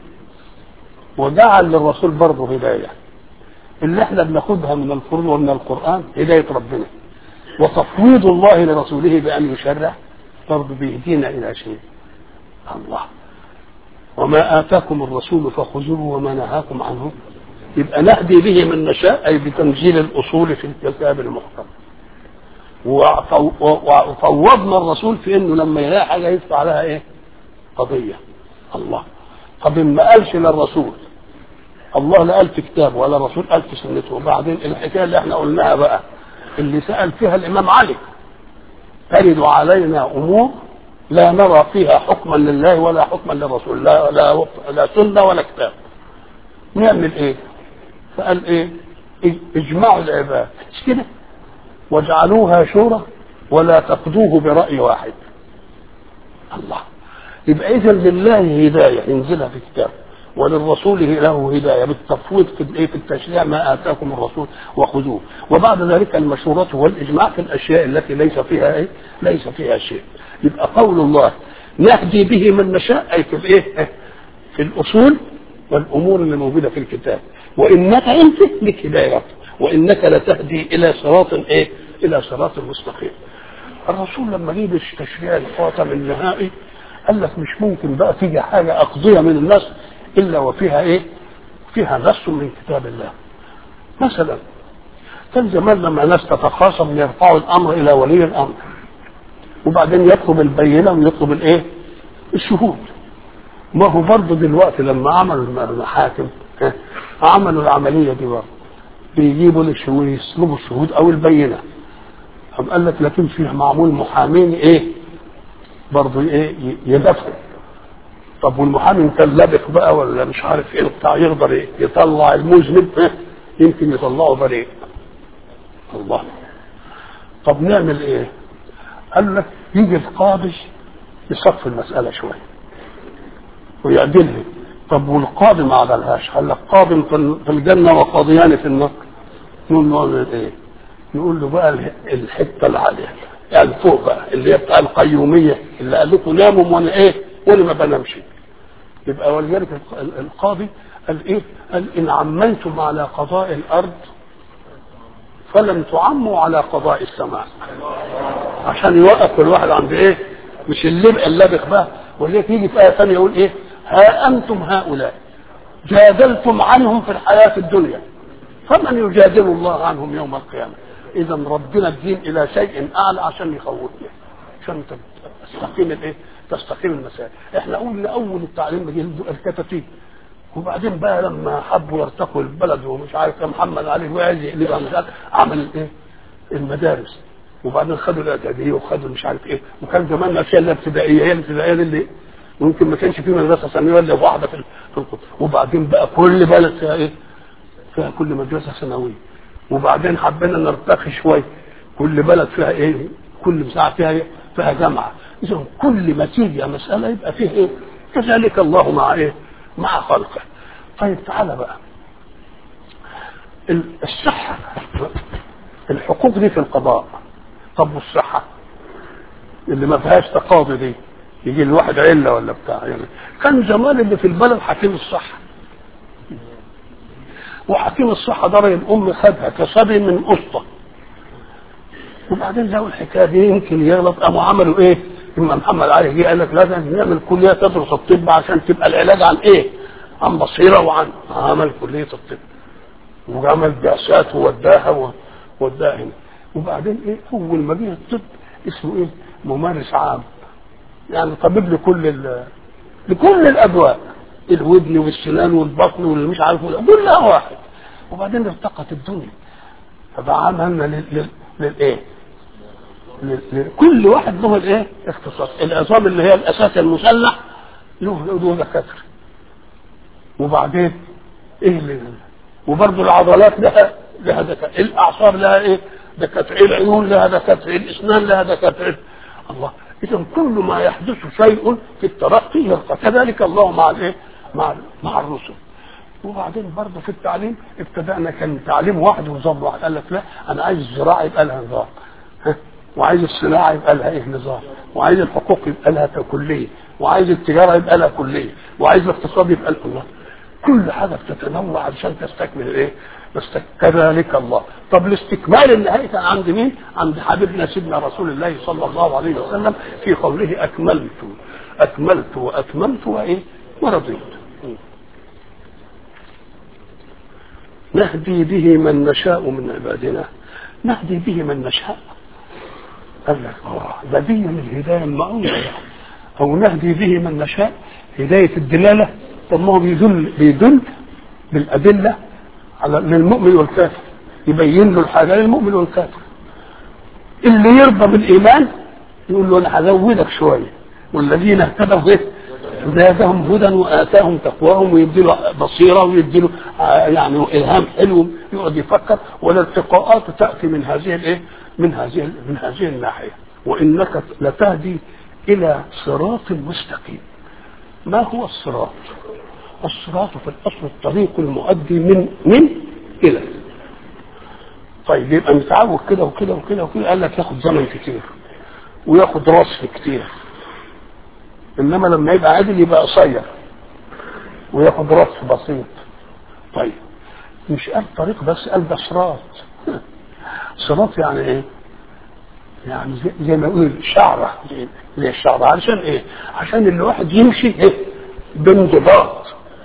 S1: وجعل للرسول برضه هدايه اللي احنا بناخدها من الفروض ومن القران هدايه ربنا وتفويض الله لرسوله بان يشرع برضه بيهدينا الى شيء الله وما اتاكم الرسول فخذوه وما نهاكم عنه يبقى نهدي به من نشاء اي بتنزيل الاصول في الكتاب المحكم وفوضنا الرسول في انه لما يلاقي حاجه يدفع عليها ايه؟ قضيه الله طب ما قالش للرسول الله لا قال في كتابه ولا الرسول قال في سنته وبعدين الحكايه اللي احنا قلناها بقى اللي سال فيها الامام علي ترد علينا امور لا نرى فيها حكما لله ولا حكما للرسول لا لا, لا سنه ولا كتاب نعمل ايه؟ فقال ايه؟ اجمعوا العباد مش كده؟ واجعلوها شورى ولا تقضوه برأي واحد الله يبقى إذا لله هداية ينزلها في كتابه وللرسول له هداية بالتفويض في الايه في التشريع ما آتاكم الرسول وخذوه وبعد ذلك المشورة والإجماع في الأشياء التي ليس فيها إيه؟ ليس فيها شيء يبقى قول الله نهدي به من نشاء أي في الإيه؟ في الأصول والأمور اللي موجودة في الكتاب وإنك أنت لك هداية وإنك لتهدي إلى صراط إيه؟ إلى صراط مستقيم الرسول لما جه بالتشريع الخاتم النهائي قال لك مش ممكن بقى تيجي حاجة أقضية من الناس إلا وفيها إيه؟ فيها نص من كتاب الله. مثلا كان زمان لما ناس تتخاصم يرفعوا الأمر إلى ولي الأمر. وبعدين يطلب البينة ويطلب الإيه؟ الشهود. ما هو برضه دلوقتي لما عملوا المحاكم عملوا العملية دي برضه. بيجيبوا للشهود يسلبوا الشهود أو البينة. قام قال لك لكن فيه معمول محامين إيه؟ برضه ايه يدافعوا طب والمحامي كان لابق بقى ولا مش عارف ايه بتاع يقدر إيه؟ يطلع المذنب إيه؟ يمكن يطلعه بريء الله طب نعمل ايه قال لك يجي القاضي يصف المسألة شوية ويعدلها طب والقاضي ما عدلهاش قال لك قاضي في الجنة وقاضيان في النار نقول له نعمل ايه نقول له بقى الحتة العالية يعني فوق بقى اللي هي بتاع القيوميه اللي قال لكم ناموا وانا ايه وانا ما بنامش يبقى ولذلك القاضي قال ايه؟ قال ان عميتم على قضاء الارض فلم تعموا على قضاء السماء عشان يوقف كل واحد عند ايه؟ مش اللبق اللبق بقى ولذلك يجي في ايه ثانيه يقول ايه؟ ها انتم هؤلاء جادلتم عنهم في الحياه الدنيا فمن يجادل الله عنهم يوم القيامه اذا ربنا الدين الى شيء اعلى عشان يخوفنا عشان تستقيم الايه تستقيم المسائل احنا قلنا اول التعليم بيجي الكتاتيب وبعدين بقى لما حبوا يرتقوا البلد ومش عارف محمد علي وعايز يقلبها مش عارف عمل الايه المدارس وبعدين خدوا الاعداديه وخدوا مش عارف ايه وكان زمان الاشياء الابتدائيه هي الابتدائيه اللي ممكن ما كانش في مدرسه ثانويه ولا واحده في القطب وبعدين بقى كل بلد فيها ايه؟ فيها كل مدرسه ثانويه وبعدين حبينا نرتقي شويه كل بلد فيها ايه كل مساحه فيها ايه فيها جامعه اذا كل ما تيجي مساله يبقى فيه ايه كذلك الله مع ايه مع خلقه طيب تعالى بقى الصحة الحقوق دي في القضاء طب والصحة اللي ما فيهاش تقاضي دي يجي الواحد علة ولا بتاع يعني كان زمان اللي في البلد حكيم الصحة وحكيم الصحة دار الأم خدها كصبي من قسطة وبعدين لقوا الحكاية دي يمكن يغلط قاموا عملوا إيه؟ إمام محمد علي جه قال لك لازم نعمل كلية تدرس الطب عشان تبقى العلاج عن إيه؟ عن بصيرة وعن عمل كلية الطب وعمل بعثات ووداها ووداها هنا وبعدين إيه أول ما جه الطب اسمه إيه؟ ممارس عام يعني طبيب لكل ال... لكل الأدواء الودن والسنان والبطن والمش عارف كلها واحد وبعدين ارتقت الدنيا فبقى عملنا لل... لل... للايه؟ كل واحد له الايه؟ اختصاص، العظام اللي هي الاساس المسلح له له دكاتره. وبعدين ايه اللي وبرضه العضلات لها لها دكاتره، الاعصاب لها ايه؟ دكاتره، العيون لها دكاتره، الاسنان لها دكاتره. الله اذا كل ما يحدث شيء في الترقي يرقى كذلك الله مع الايه؟ مع مع الرسل. وبعدين برضه في التعليم ابتدأنا كان تعليم واحد ونظام واحد قال لك لا انا عايز الزراعه يبقى لها نظام ها وعايز الصناعه يبقى لها ايه نظام وعايز الحقوق يبقى لها كليه وعايز التجاره يبقى لها كليه وعايز الاقتصاد يبقى لها الله كل حاجه بتتنوع علشان تستكمل الايه بس كذلك الله طب الاستكمال النهائي كان عند مين عند حبيبنا سيدنا رسول الله صلى الله عليه وسلم في قوله اكملت اكملت واتممت وايه ورضيت نهدي به من نشاء من عبادنا نهدي به من نشاء قال لك اه ده دي من الهدايه المعروفه او نهدي به من نشاء هدايه الدلاله طب ما هو بيدل بيدل بالادله على للمؤمن والكافر يبين له الحاجه للمؤمن والكافر اللي يرضى بالايمان يقول له انا هزودك شويه والذين اهتدوا به زادهم هدى واتاهم تقواهم ويدي له بصيره ويدي له يعني الهام حلو يقعد يفكر والارتقاءات تاتي من هذه الايه؟ من هذه من هذه الناحيه وانك لتهدي الى صراط مستقيم ما هو الصراط؟ الصراط في الاصل الطريق المؤدي من من الى طيب يبقى متعود كده وكده وكده وكده قال لك ياخد زمن كتير وياخد رصف كتير انما لما يبقى عادل يبقى قصير وياخد رصف بسيط طيب مش قال طريق بس قال ده صراط صراط يعني ايه؟ يعني زي, زي ما يقول شعره زي الشعره علشان ايه؟ عشان الواحد يمشي ايه؟ بانضباط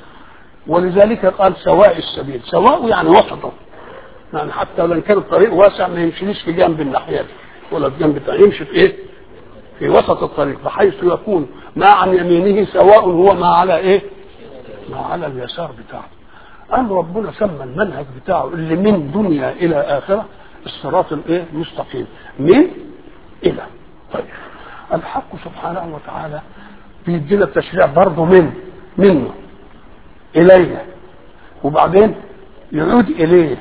S1: ولذلك قال سواء السبيل سواء يعني وسطه يعني حتى لو كان الطريق واسع ما يمشيش في جنب الناحيه دي ولا في جنب الثاني يمشي في ايه؟ في وسط الطريق بحيث يكون ما عن يمينه سواء هو ما على ايه؟ ما على اليسار بتاعه. قال ربنا سمى المنهج بتاعه اللي من دنيا الى اخره الصراط الايه؟ المستقيم. من الى. طيب الحق سبحانه وتعالى بيدينا التشريع برضه من منه اليه وبعدين يعود اليه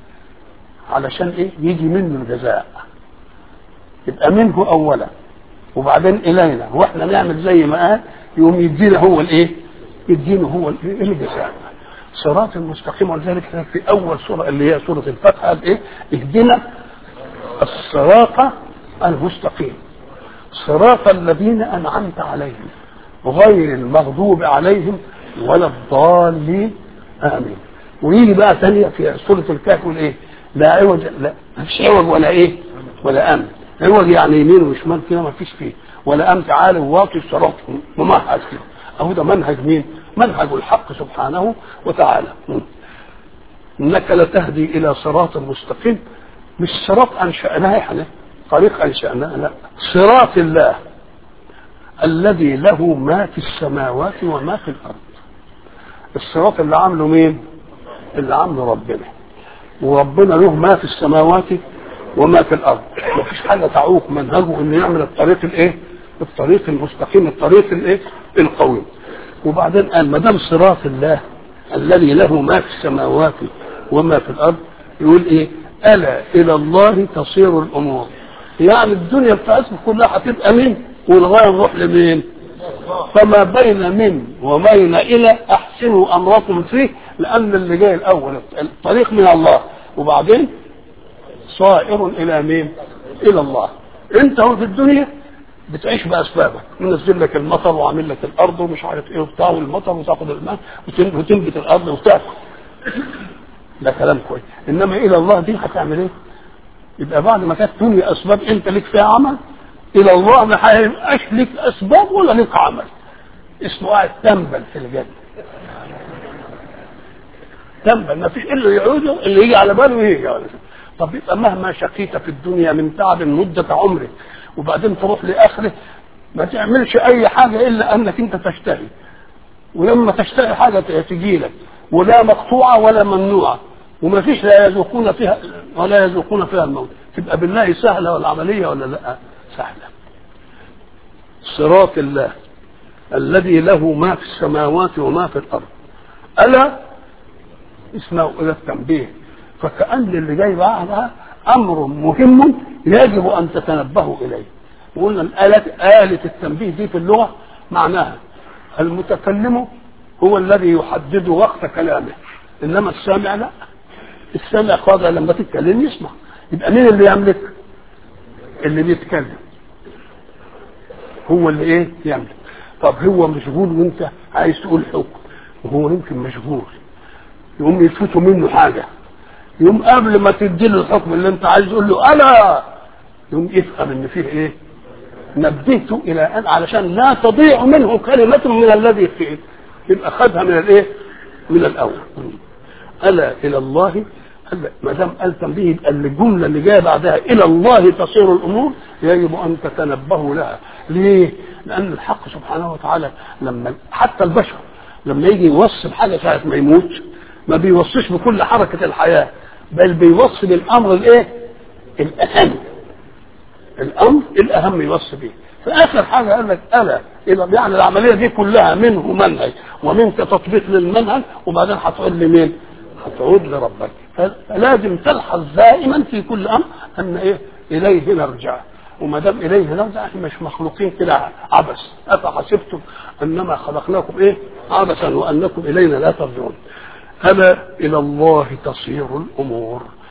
S1: علشان ايه؟ يجي منه الجزاء. يبقى منه اولا وبعدين الينا واحنا نعمل زي ما قال يقوم يدينا هو الايه؟ يدينا هو الجزاء. صراط المستقيم ولذلك في اول سوره اللي هي سوره الفتح قال ايه؟ اهدنا الصراط المستقيم. صراط الذين انعمت عليهم غير المغضوب عليهم ولا الضالين امين. ويجي بقى ثانيه في سوره الكهف يقول ايه؟ لا عوج لا ما فيش عوج ولا ايه؟ ولا امن. عوج يعني يمين وشمال كده ما فيش فيه ولا امت عالي وواطي صراط ممهد كده اهو ده منهج مين؟ منهج الحق سبحانه وتعالى انك لتهدي الى صراط مستقيم مش صراط انشاناه احنا طريق انشاناه لا صراط الله الذي له ما في السماوات وما في الارض الصراط اللي عامله مين؟ اللي عامله ربنا وربنا له ما في السماوات وما في الارض مفيش حاجه تعوق منهجه انه يعمل الطريق الايه الطريق المستقيم الطريق الايه القويم وبعدين قال ما دام صراط الله الذي له ما في السماوات وما في الارض يقول ايه الا الى الله تصير الامور يعني الدنيا بتاعتكم كلها هتبقى من والغايه نروح لمين فما بين من وبين الى احسنوا امركم فيه لان اللي جاي الاول الطريق من الله وبعدين صائر الى مين؟ الى الله. انت هو في الدنيا بتعيش باسبابك، منزل لك المطر وعامل لك الارض ومش عارف ايه وبتاع والمطر وتاخد الماء وتنبت الارض وتاكل. ده كلام كويس، انما الى الله دي هتعمل ايه؟ يبقى بعد ما كانت دنيا اسباب انت ليك فيها عمل الى الله ما هيبقاش لك اسباب ولا لك عمل اسمه قاعد تنبل في الجنه تنبل ما فيش الا يعود اللي يجي على باله يجي على باله. طب يبقى مهما شقيت في الدنيا من تعب مدة عمرك وبعدين تروح لآخره ما تعملش أي حاجة إلا أنك أنت تشتهي ولما تشتهي حاجة تجي لك ولا مقطوعة ولا ممنوعة وما فيش لا يذوقون فيها ولا يذوقون فيها الموت تبقى بالله سهلة والعملية ولا لا سهلة صراط الله الذي له ما في السماوات وما في الأرض ألا اسمه إلى التنبيه فكأن اللي جاي بعدها أمر مهم يجب أن تتنبهوا إليه وقلنا الآلة آلة التنبيه دي في اللغة معناها المتكلم هو الذي يحدد وقت كلامه إنما السامع لا السامع قادر لما تتكلم يسمع يبقى مين اللي يملك اللي بيتكلم هو اللي ايه يملك طب هو مشغول وانت عايز تقول حكم وهو يمكن مشغول يقوم يفوتوا منه حاجه يقوم قبل ما تديله الحكم اللي انت عايز تقول له الا يقوم يفهم ان فيه ايه نبهته الى ان علشان لا تضيع منه كلمه من الذي فيه يبقى خدها من الايه من الاول الا الى الله ما دام قال تنبيه يبقى الجمله اللي جايه بعدها الى الله تصير الامور يجب ان تتنبهوا لها ليه؟ لان الحق سبحانه وتعالى لما حتى البشر لما يجي يوصي بحاجه ساعه ما يموت ما بيوصيش بكل حركه الحياه بل بيوصي بالامر الايه؟ الاهم الامر الاهم يوصي به فاخر حاجه قال لك الا إلى يعني العمليه دي كلها منه منهج ومنك تطبيق للمنهج وبعدين هتعود لمين؟ هتعود لربك فلازم تلحظ دائما في كل امر ان ايه؟ اليه نرجع وما دام اليه نرجع احنا مش مخلوقين كده عبث افحسبتم انما خلقناكم ايه؟ عبثا وانكم الينا لا ترجعون الا الى الله تصير الامور